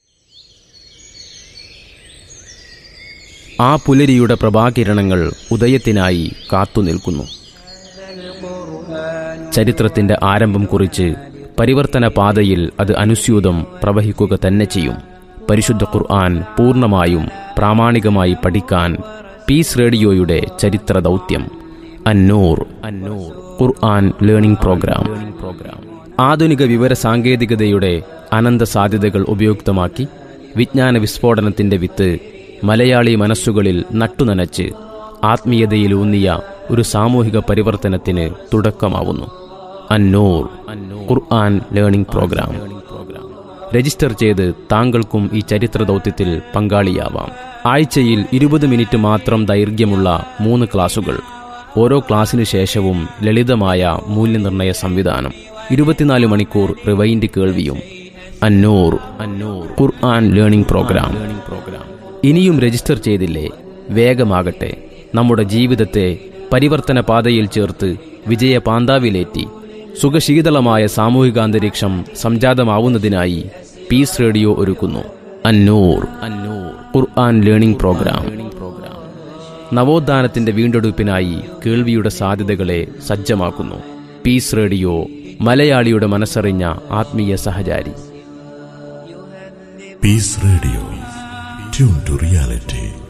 ആ പുലരിയുടെ പ്രഭാകിരണങ്ങൾ ഉദയത്തിനായി കാത്തുനിൽക്കുന്നു ചരിത്രത്തിന്റെ ആരംഭം കുറിച്ച് പരിവർത്തന പാതയിൽ അത് അനുസ്യൂതം പ്രവഹിക്കുക തന്നെ ചെയ്യും പരിശുദ്ധ ഖുർആൻ പൂർണ്ണമായും പ്രാമാണികമായി പഠിക്കാൻ പീസ് റേഡിയോയുടെ ചരിത്ര ദൗത്യം അന്നൂർ അന്നൂർ ഖുർആൻ ലേണിംഗ് പ്രോഗ്രാം ആധുനിക വിവര സാങ്കേതികതയുടെ അനന്ത സാധ്യതകൾ ഉപയുക്തമാക്കി വിജ്ഞാന വിസ്ഫോടനത്തിന്റെ വിത്ത് മലയാളി മനസ്സുകളിൽ നട്ടുനനച്ച് ആത്മീയതയിലൂന്നിയ ഒരു സാമൂഹിക പരിവർത്തനത്തിന് തുടക്കമാവുന്നു Annoor Quran learning programme register ചെയ്ത് താങ്കൾക്കും ഈ ചരിത്ര ദൗത്യത്തിൽ പങ്കാളിയാവാം ആഴ്ചയിൽ ഇരുപത് മിനിറ്റ് മാത്രം ദൈർഘ്യമുള്ള മൂന്ന് ക്ലാസുകൾ ഓരോ ക്ലാസ്സിനു ശേഷവും ലളിതമായ മൂല്യനിർണ്ണയ സംവിധാനം ഇരുപത്തിനാല് മണിക്കൂർ റിവൈൻഡ് കേൾവിയും Annoor Annoor Quran learning programme learning programme ഇനിയും രജിസ്റ്റർ ചെയ്തില്ലേ വേഗമാകട്ടെ നമ്മുടെ ജീവിതത്തെ പരിവർത്തന പാതയിൽ ചേർത്ത് വിജയ പാന്താവിലേറ്റി സുഖശീതളമായ സാമൂഹികാന്തരീക്ഷം സംജാതമാവുന്നതിനായി പീസ് റേഡിയോ ഒരുക്കുന്നു Annoor Annoor Quran learning programme programme നവോത്ഥാനത്തിന്റെ വീണ്ടെടുപ്പിനായി കേൾവിയുടെ സാധ്യതകളെ സജ്ജമാക്കുന്നു പീസ് റേഡിയോ മലയാളിയുടെ മനസ്സറിഞ്ഞ ആത്മീയ സഹചാരി Peace Radio. Tune to reality.